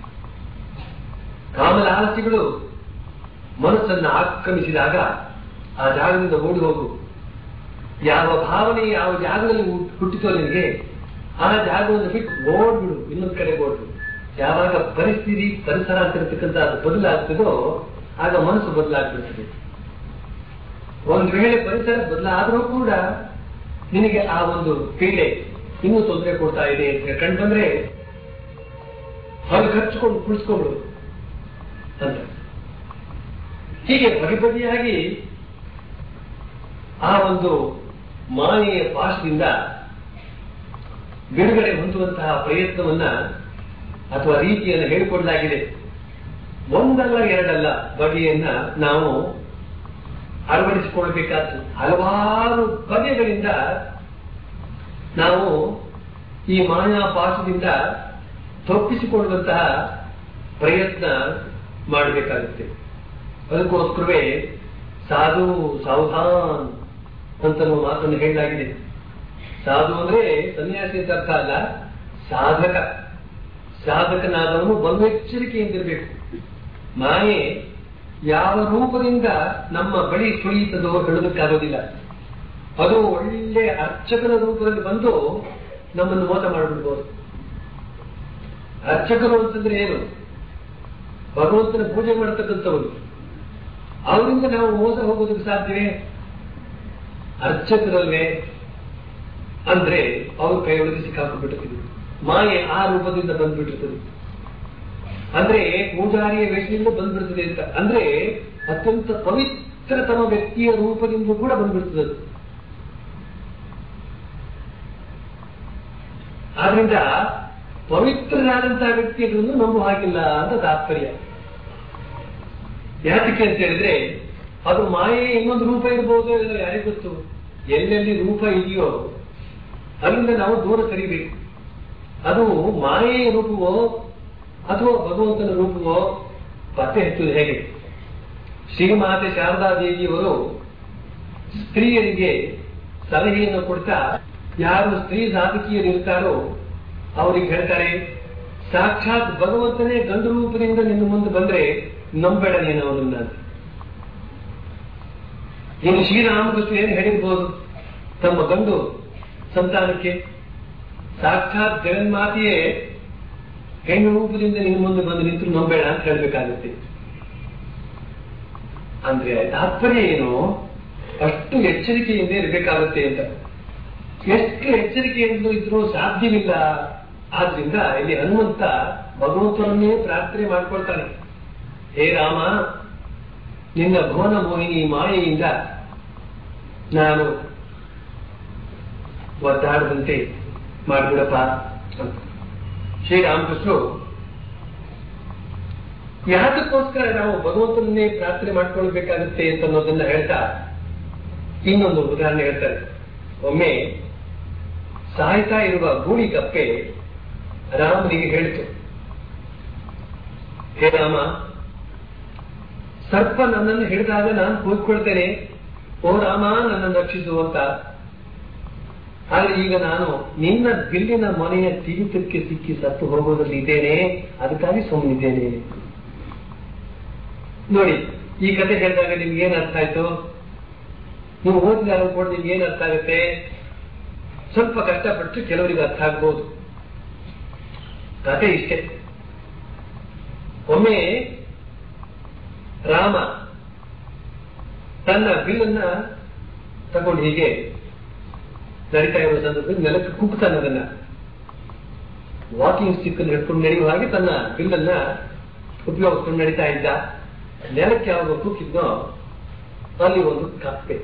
ಕಾಮಲಾಲಸಿಗಳು ಮನಸ್ಸನ್ನು ಆಕ್ರಮಿಸಿದಾಗ ಆ ಜಾಗದಿಂದ ಓಡಿ ಹೋಗು ಯಾವ ಭಾವನೆ ಯಾವ ಜಾಗದಲ್ಲಿ ಹುಟ್- ಹುಟ್ಟಿತೋ ನಿನಗೆ ಆ ಜಾಗವನ್ನು ಬಿಟ್ಟು ಓಡ್ಬಿಡು ಇನ್ನೊಂದ್ ಕಡೆ ಓಡ್ಬಿಡು ಯಾವಾಗ ಪರಿಸ್ಥಿತಿ ಪರಿಸರ ಅಂತ ಇರತಕ್ಕಂಥ ಅದು ಬದಲಾಗ್ತದೋ ಆಗ ಮನಸ್ಸು ಬದಲಾಗ್ಬಿಡ್ತದೆ ಒಂದ್ ವೇಳೆ ಪರಿಸರ ಬದಲಾದ್ರೂ ಕೂಡ ನಿನಗೆ ಆ ಒಂದು ಪೀಡೆ ಇನ್ನೂ ತೊಂದರೆ ಕೊಡ್ತಾ ಇದೆ ಅಂತ ಕಂಡು ಬಂದ್ರೆ ಹೊರಗೆ ಹಚ್ಕೊಂಡು ಕುಳಿಸ್ಕೊಂಡ್ರು ಅಂತ ಹೀಗೆ ಬಗೆ ಬಗೆಯಾಗಿ ಆ ಒಂದು ಮಾಯೆಯ ಪಾಶದಿಂದ ಬಿಡುಗಡೆ ಹೊಂದುವಂತಹ ಪ್ರಯತ್ನವನ್ನ ಅಥವಾ ರೀತಿಯನ್ನು ಹೇಳಿಕೊಡಲಾಗಿದೆ ಒಂದಲ್ಲ ಎರಡಲ್ಲ ಬಗೆಯನ್ನ ನಾವು ಅಳವಡಿಸಿಕೊಳ್ಬೇಕಾದ್ದು ಹಲವಾರು ಬಗೆಗಳಿಂದ ನಾವು ಈ ಮಾಯಾ ಪಾಶದಿಂದ ತಪ್ಪಿಸಿಕೊಳ್ಳುವಂತಹ ಪ್ರಯತ್ನ ಮಾಡಬೇಕಾಗುತ್ತೆ ಅದಕ್ಕೋಸ್ಕರವೇ ಸಾಧು ಸಾವಧಾನ್ ಅಂತ ಮಾತನ್ನು ಹೇಳಲಾಗಿದೆ ಸಾಧು ಅಂದ್ರೆ ಸನ್ಯಾಸಿ ಅಂತ ಅರ್ಥ ಅಲ್ಲ ಸಾಧಕ ಸಾಧಕನಾದವನು ಬಹು ಎಚ್ಚರಿಕೆಯಿಂದಿರಬೇಕು ಮಾಯೆ ಯಾವ ರೂಪದಿಂದ ನಮ್ಮ ಬಳಿ ಸುಳಿಯುತ್ತದೋ ಹೇಳೋದಕ್ಕಾಗೋದಿಲ್ಲ ಅದು ಒಳ್ಳೆ ಅರ್ಚಕನ ರೂಪದಲ್ಲಿ ಬಂದು ನಮ್ಮನ್ನು ಮೋಸ ಮಾಡಿಬಿಡ್ಬೋದು ಅರ್ಚಕರು ಅಂತಂದ್ರೆ ಏನು ಭಗವಂತನ ಪೂಜೆ ಮಾಡತಕ್ಕಂಥವರು ಅವರಿಂದ ನಾವು ಮೋಸ ಹೋಗೋದಕ್ಕೆ ಸಾಧ್ಯವೇ ಅರ್ಚಕರಲ್ವೇ ಅಂದ್ರೆ ಅವ್ರ ಕೈಯೊಳಗೆ ಸಿಕ್ಕಾಕೊಂಡ್ಬಿಟ್ಟಿರ್ತೀವಿ ಮಾಯೆ ಆ ರೂಪದಿಂದ ಬಂದ್ಬಿಟ್ಟಿರ್ತದೆ ಅಂದ್ರೆ ಪೂಜಾರಿಯ ವೇಷದಿಂದ ಬಂದ್ಬಿಡ್ತದೆ ಅಂತ ಅಂದ್ರೆ ಅತ್ಯಂತ ಪವಿತ್ರತಮ ವ್ಯಕ್ತಿಯ ರೂಪದಿಂದ ಕೂಡ ಬಂದ್ಬಿಡ್ತದೆ ಅದು. ಆದ್ರಿಂದ ಪವಿತ್ರರಾದಂತಹ ವ್ಯಕ್ತಿಯನ್ನು ನಂಬುವ ಹಾಗಿಲ್ಲ ಅಂತ ತಾತ್ಪರ್ಯ ಯಾತಕ್ಕೆ ಅಂತ ಹೇಳಿದ್ರೆ ಅದು ಮಾಯೆ ಇನ್ನೊಂದು ರೂಪ ಇರ್ಬೋದು ಇಲ್ಲ ಯಾರಿಗೆ ಗೊತ್ತು ಎಲ್ಲೆಲ್ಲಿ ರೂಪ ಇದೆಯೋ ಅಲ್ಲಿಂದ ನಾವು ದೂರ ಸರಿಬೇಕು ಅದು ಮಾಯೆಯ ರೂಪವೋ ಅಥವಾ ಭಗವಂತನ ರೂಪವೋ ಪತ್ತೆ ಹಚ್ಚುವುದು ಹೇಗೆ ಶ್ರೀಮಾತೆ ಶಾರದಾ ದೇವಿಯವರು ಸ್ತ್ರೀಯರಿಗೆ ಸಲಹೆಯನ್ನು ಕೊಡ್ತಾ ಯಾರು ಸ್ತ್ರೀ ಸಾಧಕಿಯರು ಇರ್ತಾರೋ ಅವರಿಗೆ ಹೇಳ್ತಾರೆ ಸಾಕ್ಷಾತ್ ಭಗವಂತನೇ ಗಂಡು ರೂಪದಿಂದ ನಿನ್ನ ಮುಂದೆ ಬಂದ್ರೆ ನಂಬೇಡ ನೀನು ಅವನನ್ನ ಅಂತ. ಇನ್ನು ಶ್ರೀರಾಮಕೃಷ್ಣ ಏನು ಹೇಳಿರ್ಬೋದು ತಮ್ಮ ಗಂಡು ಸಂತಾನಕ್ಕೆ ಸಾಕ್ಷಾತ್ ಜಗನ್ಮಾತೆಯೇ ಹೆಣ್ಣು ರೂಪದಿಂದ ನಿನ್ನ ಮುಂದೆ ಬಂದು ನಿಂತು ನಂಬೇಡ ಅಂತ ಹೇಳ್ಬೇಕಾಗುತ್ತೆ ಅಂದ್ರೆ ತಾತ್ಪರ್ಯ ಏನು ಅಷ್ಟು ಎಚ್ಚರಿಕೆಯಿಂದ ಇರಬೇಕಾಗುತ್ತೆ ಅಂತ ಎಷ್ಟು ಎಚ್ಚರಿಕೆಯಿಂದ ಇದ್ರೂ ಸಾಧ್ಯವಿಲ್ಲ ಆದ್ರಿಂದ ಇಲ್ಲಿ ಹನುಮಂತ ಭಗವಂತನನ್ನೇ ಪ್ರಾರ್ಥನೆ ಮಾಡ್ಕೊಳ್ತಾನೆ ಹೇ ರಾಮ ನಿನ್ನ ಭುವನ ಮೋಹಿನಿ ಮಾಯೆಯಿಂದ ನಾನು ಒದ್ದಾಡದಂತೆ ಮಾಡ್ಬಿಡಪ್ಪ ಅಂತ ಶ್ರೀರಾಮಕೃಷ್ಣರು ಯಾತಕ್ಕೋಸ್ಕರ ನಾವು ಭಗವಂತನನ್ನೇ ಪ್ರಾರ್ಥನೆ ಮಾಡ್ಕೊಳ್ಬೇಕಾಗುತ್ತೆ ಅಂತ ಅನ್ನೋದನ್ನ ಹೇಳ್ತಾ ಇನ್ನೊಂದು ಉದಾಹರಣೆ ಹೇಳ್ತಾರೆ ಒಮ್ಮೆ ಸಾಯ್ತಾ ಇರುವ ಗೂಳಿ ಕಪ್ಪೆ ರಾಮನಿಗೆ ಹೇಳಿತು ಹೇ ರಾಮ ಸರ್ಪ ನನ್ನನ್ನು ಹಿಡಿದಾಗ ನಾನು ಕೂತ್ಕೊಳ್ತೇನೆ ಓ ರಾಮ ನನ್ನನ್ನು ರಕ್ಷಿಸು ಅಂತ ಆದ್ರೆ ಈಗ ನಾನು ನಿನ್ನ ಬಿಲ್ಲಿನ ಮೊನೆಯ ತಿವಿತಕ್ಕೆ ಸಿಕ್ಕಿ ಸತ್ತು ಹೋಗೋದ್ರಲ್ಲಿ ಇದ್ದೇನೆ ಅದಕ್ಕಾಗಿ ಸುಮ್ಮನಿದ್ದೇನೆ ನೋಡಿ ಈ ಕತೆ ಹೇಳಿದಾಗ ನಿಮ್ಗೆ ಏನ್ ಅರ್ಥ ಆಯ್ತು ನೀವು ಓದಿದಾಗ ಕೂಡ ನಿಮ್ಗೆ ಏನ್ ಅರ್ಥ ಆಗುತ್ತೆ ಸ್ವಲ್ಪ ಕಷ್ಟಪಟ್ಟು ಕೆಲವರಿಗೆ ಅರ್ಥ ಆಗ್ಬೋದು ಕತೆ ಇಷ್ಟೇ ಒಮ್ಮೆ ರಾಮ ತನ್ನ ಬಿಲ್ಲನ್ನ ತಗೊಂಡು ಹೀಗೆ ನಡೀತಾ ಇರುವ ಸಂದರ್ಭದಲ್ಲಿ ನೆಲಕ್ಕೆ ಕುಗ್ತಾನೆ ಅದನ್ನ ವಾಕಿಂಗ್ ಸ್ಟಿಕ್ ಅನ್ನು ಹಿಡ್ಕೊಂಡು ನಡೆಯುವ ಹಾಗೆ ತನ್ನ ಬಿಲ್ಲನ್ನ ಉಪಯೋಗಿಸ್ಕೊಂಡು ನಡೀತಾ ಇದ್ದ ನೆಲಕ್ಕೆ ಯಾವಾಗ ಕುಕ್ಕಿದ್ನೋ ಅಲ್ಲಿ ಒಂದು ಕಪ್ಪೆ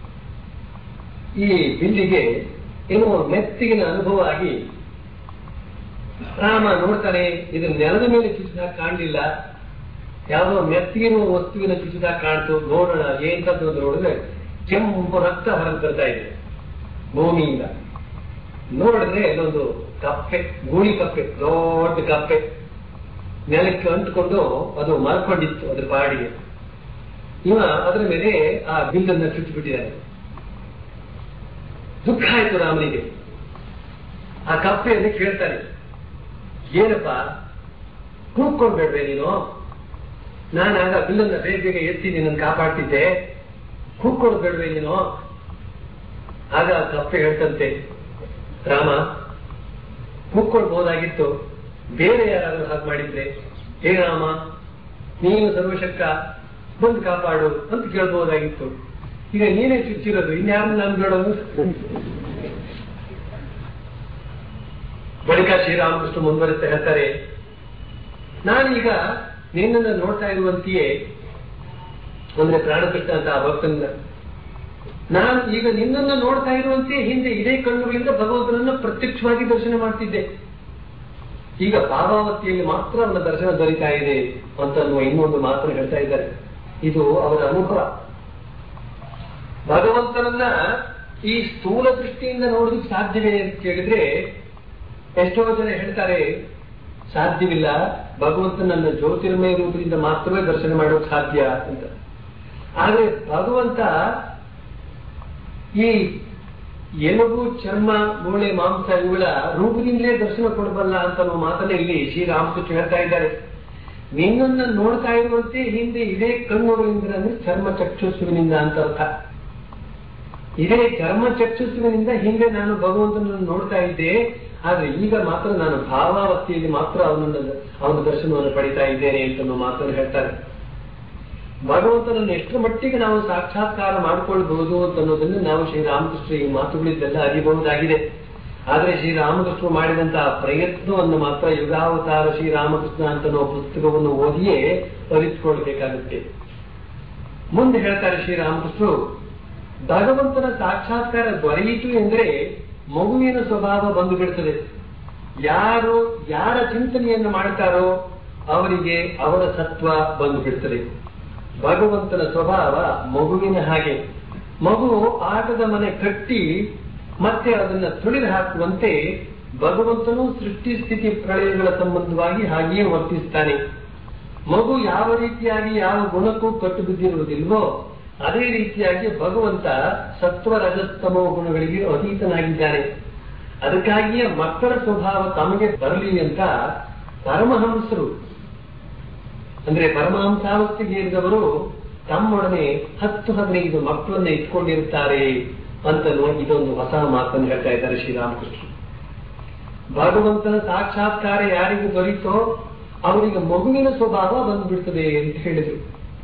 ಈ ಬಿಲ್ಲಿಗೆ ಏನೋ ಮೆತ್ತಿಗಿನ ಅನುಭವ ಆಗಿ ರಾಮ ನೋಡ್ತಾನೆ ಇದು ನೆಲದ ಮೇಲೆ ಚುಚ್ಚಿದಾಗ ಕಾಣಲಿಲ್ಲ ಯಾವುದೋ ಮೆತ್ತಿಗಿನ ವಸ್ತುವಿನ ಚುಚ್ಚಿದಾಗ ಕಾಣ್ತು ನೋಡೋಣ ಏಂತದ್ದು ಅಂತ ನೋಡಿದ್ರೆ ಕೆಂಪು ರಕ್ತ ಹೊರಗೆ ಬರ್ತಾ ಇದೆ ಭೂಮಿಯಿಂದ ನೋಡಿದ್ರೆ ಅಲ್ಲೊಂದು ಕಪ್ಪೆ ಗೂಳಿ ಕಪ್ಪೆ ದೊಡ್ಡ ಕಪ್ಪೆ ನೆಲಕ್ಕೆ ಅಂಟ್ಕೊಂಡು ಅದು ಮಲ್ಕೊಂಡಿತ್ತು ಅದ್ರ ಪಾಡಿಗೆ ಇವ ಅದರ ಮೇಲೆ ಆ ಬಿಲ್ಲನ್ನ ಚುಚ್ಚಿಬಿಟ್ಟಿದ್ದಾನೆ ದುಃಖ ಆಯ್ತು ರಾಮನಿಗೆ ಆ ಕಪ್ಪೆಯಲ್ಲಿ ಕೇಳ್ತಾನೆ ಏನಪ್ಪ ಕೂಗ್ಕೊಂಡ್ಬೇಡ್ವೆ ನೀನು ನಾನಾಗ ಬಿಲ್ಲನ್ನ ಬೇಗ ಬೇಗ ಎತ್ತಿ ನಿನ್ನನ್ನು ಕಾಪಾಡ್ತಿದ್ದೆ ಕೂಗ್ಕೊಳ್ಬೇಡ್ವೆ ನೀನು ಆಗ ಆ ಕಪ್ಪೆ ಹೇಳ್ತಂತೆ ರಾಮ ಕೂಗ್ಕೊಳ್ಬಹುದಾಗಿತ್ತು ಬೇರೆ ಯಾರಾದ್ರೂ ಹಾಗೆ ಮಾಡಿದ್ರೆ ಹೇ ರಾಮ ನೀನು ಸರ್ವಶಕ್ತ ಬಂದು ಕಾಪಾಡು ಅಂತ ಕೇಳ್ಬಹುದಾಗಿತ್ತು ಈಗ ನೀನೇ ಚುಚ್ಚಿರೋದು ಇನ್ಯಾರು ನಾನು ಬೇಡೋದು ಬಳಿಕ ಶ್ರೀರಾಮಕೃಷ್ಣ ಮುಂದುವರಿಸ್ತಾ ಹೇಳ್ತಾರೆ ನಾನೀಗ ನಿನ್ನನ್ನು ನೋಡ್ತಾ ಇರುವಂತೆಯೇ ಅಂದ್ರೆ ಪ್ರಾಣಕೃಷ್ಣ ಅಂತ ಆ ಭಕ್ತನ ನಾನು ಈಗ ನಿನ್ನನ್ನು ನೋಡ್ತಾ ಇರುವಂತೆ ಹಿಂದೆ ಇದೇ ಕಣ್ಣುಗಳಿಂದ ಭಗವಂತನನ್ನ ಪ್ರತ್ಯಕ್ಷವಾಗಿ ದರ್ಶನ ಮಾಡ್ತಿದ್ದೆ ಈಗ ಭಾವಾವತಿಯಲ್ಲಿ ಮಾತ್ರ ಅವನ ದರ್ಶನ ದೊರೀತಾ ಇದೆ ಅಂತ ಅನ್ನುವ ಇನ್ನೊಂದು ಮಾತನ್ನು ಹೇಳ್ತಾ ಇದ್ದಾರೆ ಇದು ಅವರ ಅನುಭವ ಭಗವಂತನನ್ನ ಈ ಸ್ಥೂಲ ದೃಷ್ಟಿಯಿಂದ ನೋಡೋದಕ್ಕೆ ಸಾಧ್ಯವೇ ಅಂತ ಕೇಳಿದ್ರೆ ಎಷ್ಟೋ ಜನ ಹೇಳ್ತಾರೆ ಸಾಧ್ಯವಿಲ್ಲ ಭಗವಂತನನ್ನ ಜ್ಯೋತಿರ್ಮಯ ರೂಪದಿಂದ ಮಾತ್ರವೇ ದರ್ಶನ ಮಾಡೋಕೆ ಸಾಧ್ಯ ಅಂತ ಆದ್ರೆ ಭಗವಂತ ಈ ಎಲುಬು ಚರ್ಮ ಮೂಳೆ ಮಾಂಸ ಇವುಗಳ ರೂಪದಿಂದಲೇ ದರ್ಶನ ಕೊಡಬಲ್ಲ ಅಂತ ಅನ್ನೋ ಮಾತನ್ನ ಇಲ್ಲಿ ಶ್ರೀರಾಮಕೃಷ್ಣ ಹೇಳ್ತಾ ಇದ್ದಾರೆ ನಿನ್ನನ್ನ ನೋಡ್ತಾ ಇರುವಂತೆ ಹಿಂದೆ ಇದೇ ಕಣ್ಣುಗಳಿಂದ ಅಂದ್ರೆ ಚರ್ಮ ಚಕ್ಷುಸುವಿನಿಂದ ಅಂತ ಅರ್ಥ ಇದೇ ಚರ್ಮ ಚಕ್ಷುಸುವಿನಿಂದ ಹಿಂದೆ ನಾನು ಭಗವಂತನನ್ನು ನೋಡ್ತಾ ಇದ್ದೆ ಆದ್ರೆ ಈಗ ಮಾತ್ರ ನಾನು ಭಾವಾವಸ್ಥೆಯಲ್ಲಿ ಮಾತ್ರ ಅವನನ್ನು ಅವನ ದರ್ಶನವನ್ನು ಪಡಿತಾ ಇದ್ದೇನೆ ಅಂತ ಅನ್ನೋ ಮಾತನ್ನು ಹೇಳ್ತಾರೆ ಭಗವಂತನನ್ನು ಎಷ್ಟು ಮಟ್ಟಿಗೆ ನಾವು ಸಾಕ್ಷಾತ್ಕಾರ ಮಾಡಿಕೊಳ್ಬಹುದು ಅಂತ ಅನ್ನೋದನ್ನು ನಾವು ಶ್ರೀರಾಮಕೃಷ್ಣ ಈ ಮಾತುಗಳಿದ್ದೆಲ್ಲ ಅರಿಬಹುದಾಗಿದೆ ಆದ್ರೆ ಶ್ರೀರಾಮಕೃಷ್ಣ ಮಾಡಿದಂತಹ ಪ್ರಯತ್ನವನ್ನು ಮಾತ್ರ ಯುಗಾವತಾರ ಶ್ರೀರಾಮಕೃಷ್ಣ ಅಂತ ನಾವು ಪುಸ್ತಕವನ್ನು ಓದಿಯೇ ಅರಿತುಕೊಳ್ಬೇಕಾಗುತ್ತೆ ಮುಂದೆ ಹೇಳ್ತಾರೆ ಶ್ರೀರಾಮಕೃಷ್ಣರು ಭಗವಂತನ ಸಾಕ್ಷಾತ್ಕಾರ ದೊರೆಯಿತು ಎಂದ್ರೆ ಮಗುವಿನ ಸ್ವಭಾವ ಬಂದು ಬಿಡ್ತದೆ ಯಾರು ಯಾರ ಚಿಂತನೆಯನ್ನು ಮಾಡ್ತಾರೋ ಅವರಿಗೆ ಅವರ ಸತ್ವ ಬಂದು ಬಿಡ್ತದೆ ಭಗವಂತನ ಸ್ವಭಾವ ಮಗುವಿನ ಹಾಗೆ ಮಗು ಆಟದ ಮನೆ ಕಟ್ಟಿ ಮತ್ತೆ ಅದನ್ನ ತುಳಿದು ಹಾಕುವಂತೆ ಭಗವಂತನು ಸೃಷ್ಟಿ ಸ್ಥಿತಿ ಪ್ರಳಯಗಳ ಸಂಬಂಧವಾಗಿ ಹಾಗೆಯೇ ವರ್ತಿಸ್ತಾನೆ ಮಗು ಯಾವ ರೀತಿಯಾಗಿ ಯಾವ ಗುಣಕ್ಕೂ ಕಟ್ಟು ಬಿದ್ದಿರುವುದಿಲ್ವೋ ಅದೇ ರೀತಿಯಾಗಿ ಭಗವಂತ ಸತ್ವ ರಜಸ್ತಮೋ ಗುಣಗಳಿಗೆ ಅತೀತನಾಗಿದ್ದಾನೆ ಅದಕ್ಕಾಗಿಯೇ ಮಕ್ಕಳ ಸ್ವಭಾವ ತಮಗೆ ಬರಲಿ ಅಂತ ಪರಮಹಂಸರು ಅಂದ್ರೆ ಪರಮಹಂಸಾವಸ್ಥೆಗೆ ಇರಿದವರು ತಮ್ಮೊಡನೆ ಹತ್ತು ಹದಿನೈದು ಮಕ್ಕಳನ್ನ ಇಟ್ಕೊಂಡಿರುತ್ತಾರೆ ಅಂತ ಇದೊಂದು ಹೊಸ ಮಾತನ್ನು ಹೇಳ್ತಾ ಇದ್ದಾರೆ ಶ್ರೀರಾಮಕೃಷ್ಣ ಭಗವಂತನ ಸಾಕ್ಷಾತ್ಕಾರ ಯಾರಿಗೆ ದೊರೀತೋ ಅವರಿಗೆ ಮಗುವಿನ ಸ್ವಭಾವ ಬಂದ್ಬಿಡ್ತದೆ ಅಂತ ಹೇಳಿದ್ರು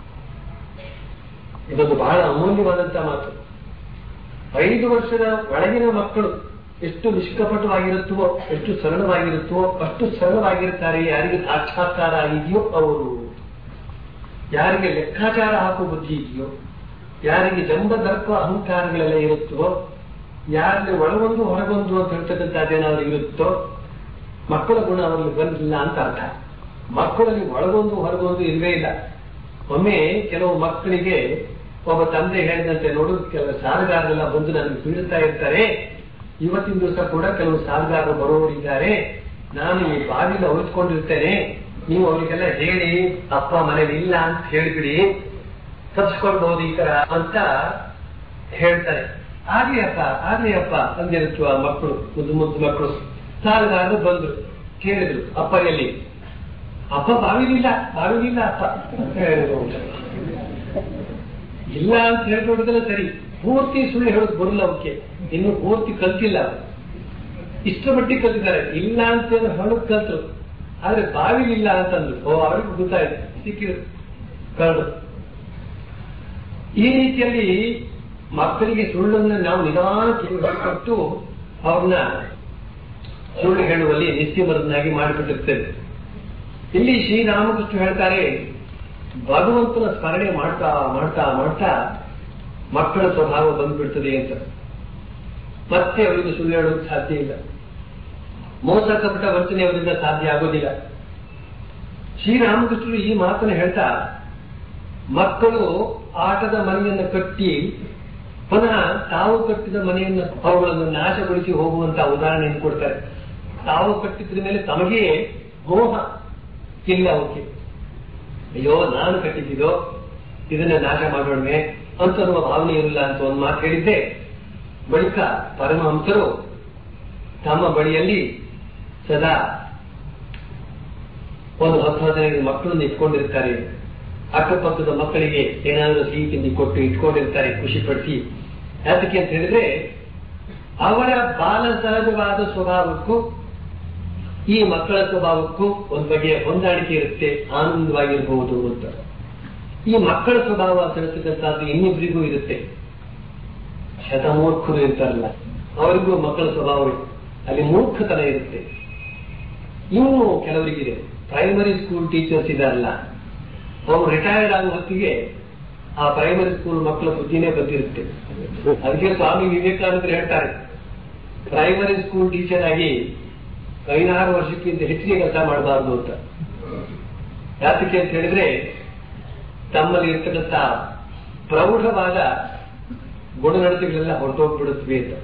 ಇದೊಂದು ಬಹಳ ಅಮೂಲ್ಯವಾದಂತಹ ಮಾತು ಐದು ವರ್ಷದ ಒಳಗಿನ ಮಕ್ಕಳು ಎಷ್ಟು ನಿಷ್ಕಪಟವಾಗಿರುತ್ತವೋ ಎಷ್ಟು ಸರಳವಾಗಿರುತ್ತವೋ ಅಷ್ಟು ಸರಳವಾಗಿರುತ್ತಾರೆ ಯಾರಿಗೆ ಸಾಕ್ಷಾತ್ಕಾರ ಆಗಿದೆಯೋ ಅವರು ಯಾರಿಗೆ ಲೆಕ್ಕಾಚಾರ ಹಾಕುವ ಬುದ್ಧಿ ಇದೆಯೋ ಯಾರಿಗೆ ಜಂಬ ದರ್ಪ ಅಹಂಕಾರಗಳೆಲ್ಲ ಇರುತ್ತೋ ಯಾರಲ್ಲಿ ಒಳಗೊಂದು ಹೊರಗೊಂದು ಅಂತ ಹೇಳ್ತಕ್ಕಂಥದ್ದೇನಾದ್ರೂ ಇರುತ್ತೋ ಮಕ್ಕಳ ಗುಣ ಅವರಲ್ಲಿ ಬಂದಿಲ್ಲ ಅಂತ ಅರ್ಥ ಮಕ್ಕಳಲ್ಲಿ ಒಳಗೊಂದು ಹೊರಗೊಂದು ಇಲ್ವೇ ಇಲ್ಲ ಒಮ್ಮೆ ಕೆಲವು ಮಕ್ಕಳಿಗೆ ಒಬ್ಬ ತಂದೆ ಹೇಳಿದಂತೆ ನೋಡು ಕೆಲವು ಸಾಲಗಾರರೆಲ್ಲ ಬಂದು ನನಗೆ ಬೀಳ್ತಾ ಇರ್ತಾರೆ ಇವತ್ತಿನ ದಿವಸ ಕೂಡ ಕೆಲವು ಸಾಲಗಾರರು ಬರುವವರಿದ್ದಾರೆ ನಾನು ಈ ಬಾವಿಲ ಉಳಿದುಕೊಂಡಿರ್ತೇನೆ ನೀವು ಅವರಿಗೆಲ್ಲ ಹೇಳಿ ಅಪ್ಪ ಮನೇಲಿ ಇಲ್ಲ ಅಂತ ಹೇಳಿಬಿಡಿ ತಪ್ಪಿಸ್ಕೊಳ್ಬಹುದು ಈ ತರ ಅಂತ ಹೇಳ್ತಾರೆ ಆಗ್ಲಿ ಅಪ್ಪ ಆಗ್ಲಿ ಅಪ್ಪ ಅಂದಿರುತ್ತವ ಮಕ್ಕಳು ಮುದ್ದು ಮುದ್ದು ಮಕ್ಕಳು ಸಾಲಗಾರರು ಬಂದ್ರು ಕೇಳಿದ್ರು ಅಪ್ಪ ಎಲ್ಲಿ ಅಪ್ಪ ಬಾವಿಲಿಲ್ಲ ಬಾವಿಲಿಲ್ಲ ಅಪ್ಪ ಅಂತ ಹೇಳಿದ್ರು ಇಲ್ಲ ಅಂತ ಹೇಳ್ಕೊಡಿದ್ರೆ ಸರಿ ಪೂರ್ತಿ ಸುಳ್ಳು ಹೇಳೋದು ಬರಲ್ಲ ಅವಕ್ಕೆ ಇನ್ನು ಪೂರ್ತಿ ಕಲ್ತಿಲ್ಲ ಅವ್ರು. ಇಷ್ಟರ ಮಟ್ಟಿಗೆ ಕಲ್ತಿದ್ದಾರೆ ಇಲ್ಲ ಅಂತ ಹೇಳೋದು ಕಲ್ತರು ಆದ್ರೆ ಬಾವಿಲಿಲ್ಲ ಅಂತಂದ್ರು ಓ ಅವ್ರಿಗೂ ಗೊತ್ತಾಯ್ತು ಸಿಕ್ಕಿದ್ರು ಕರಡು ಈ ರೀತಿಯಲ್ಲಿ ಮಕ್ಕಳಿಗೆ ಸುಳ್ಳನ್ನ ನಾವು ನಿಧಾನಕ್ಕೆ ಕೊಟ್ಟು ಅವ್ರನ್ನ ಸುಳ್ಳು ಹೇಳುವಲ್ಲಿ ನಿಸ್ಸೀಮರನ್ನಾಗಿ ಮಾಡಿಬಿಟ್ಟಿರ್ತೇವೆ ಇಲ್ಲಿ ಶ್ರೀರಾಮಕೃಷ್ಣ ಹೇಳ್ತಾರೆ ಭಗವಂತನ ಸ್ಮರಣೆ ಮಾಡ್ತಾ ಮಾಡ್ತಾ ಮಾಡ್ತಾ ಮಕ್ಕಳ ಸ್ವಭಾವ ಬಂದ್ಬಿಡ್ತದೆ ಅಂತ ಮತ್ತೆ ಅವರಿಗೆ ಸುಳ್ಳು ಹೇಳೋದು ಸಾಧ್ಯ ಇಲ್ಲ ಮೋಸ ಕಪಟ ವರ್ತನೆ ಅವರಿಂದ ಸಾಧ್ಯ ಆಗೋದಿಲ್ಲ ಶ್ರೀರಾಮಕೃಷ್ಣರು ಈ ಮಾತನ್ನು ಹೇಳ್ತಾ ಮಕ್ಕಳು ಆಟದ ಮನೆಯನ್ನು ಕಟ್ಟಿ ಪುನಃ ತಾವು ಕಟ್ಟಿದ ಮನೆಯನ್ನು ಅವುಗಳನ್ನು ನಾಶಗೊಳಿಸಿ ಹೋಗುವಂತಹ ಉದಾಹರಣೆಯನ್ನು ಕೊಡ್ತಾರೆ ತಾವು ಕಟ್ಟಿದ್ರ ಮೇಲೆ ತಮಗೇ ಮೋಹ ಇಲ್ಲ ಅವಕ್ಕೆ ಅಯ್ಯೋ ನಾನು ಕಟ್ಟಿದ್ದಿದೋ ಇದನ್ನ ನಾಶ ಮಾಡೋಣವೆ ಅಂತ ಅನ್ನುವ ಭಾವನೆ ಇರಲ್ಲ ಅಂತ ಒಂದು ಮಾತು ಹೇಳಿದ್ದೆ ಬಳಿಕ ಪರಮಹಂಸರು ತಮ್ಮ ಬಳಿಯಲ್ಲಿ ಸದಾ ಒಂದು ಹತ್ತು ಹದಿನೈದು ಮಕ್ಕಳನ್ನು ಇಟ್ಕೊಂಡಿರ್ತಾರೆ ಅಕ್ಕಪಕ್ಕದ ಮಕ್ಕಳಿಗೆ ಏನಾದರೂ ಸಿಹಿ ತಿಂಡಿ ಕೊಟ್ಟು ಇಟ್ಕೊಂಡಿರ್ತಾರೆ ಖುಷಿ ಪಡಿಸಿ ಯಾತಕ್ಕೆ ಅಂತ ಹೇಳಿದ್ರೆ ಅವರ ಬಾಲ ಸಹಜವಾದ ಸ್ವಭಾವಕ್ಕೂ ಈ ಮಕ್ಕಳ ಸ್ವಭಾವಕ್ಕೂ ಒಂದು ಬಗೆಯ ಹೊಂದಾಣಿಕೆ ಇರುತ್ತೆ ಆನಂದವಾಗಿರಬಹುದು ಅಂತ ಈ ಮಕ್ಕಳ ಸ್ವಭಾವ ತಿಳಿಸತಕ್ಕಂಥದ್ದು ಇನ್ನಿಬ್ಬರಿಗೂ ಇರುತ್ತೆ ಶತಮೂರ್ಖರು ಇರ್ತಾರಲ್ಲ ಅವರಿಗೂ ಮಕ್ಕಳ ಸ್ವಭಾವ ಅಲ್ಲಿ ಮೂರ್ಖತನ ಇರುತ್ತೆ ಇನ್ನು ಕೆಲವರಿಗಿದೆ ಪ್ರೈಮರಿ ಸ್ಕೂಲ್ ಟೀಚರ್ಸ್ ಇದಾರಲ್ಲ ಅವರು ರಿಟೈರ್ಡ್ ಆಗೋ ಹೊತ್ತಿಗೆ ಆ ಪ್ರೈಮರಿ ಸ್ಕೂಲ್ ಮಕ್ಕಳ ಬುದ್ಧಿನೇ ಬಂದಿರುತ್ತೆ ಅದಕ್ಕೆ ಸ್ವಾಮಿ ವಿವೇಕಾನಂದರು ಹೇಳ್ತಾರೆ ಪ್ರೈಮರಿ ಸ್ಕೂಲ್ ಟೀಚರ್ ಆಗಿ ಐದಾರು ವರ್ಷಕ್ಕಿಂತ ಹೆಚ್ಚಿಗೆ ಕೆಲಸ ಮಾಡಬಾರ್ದು ಅಂತ ಯಾತಕ್ಕೆ ಅಂತ ಹೇಳಿದ್ರೆ ತಮ್ಮಲ್ಲಿ ಇರ್ತಕ್ಕಂಥ ಪ್ರೌಢವಾದ ಗುಣನಡತೆಗಳೆಲ್ಲ ಹೊರಟೋಗ್ಬಿಡುತ್ತವೆ ಅಂತ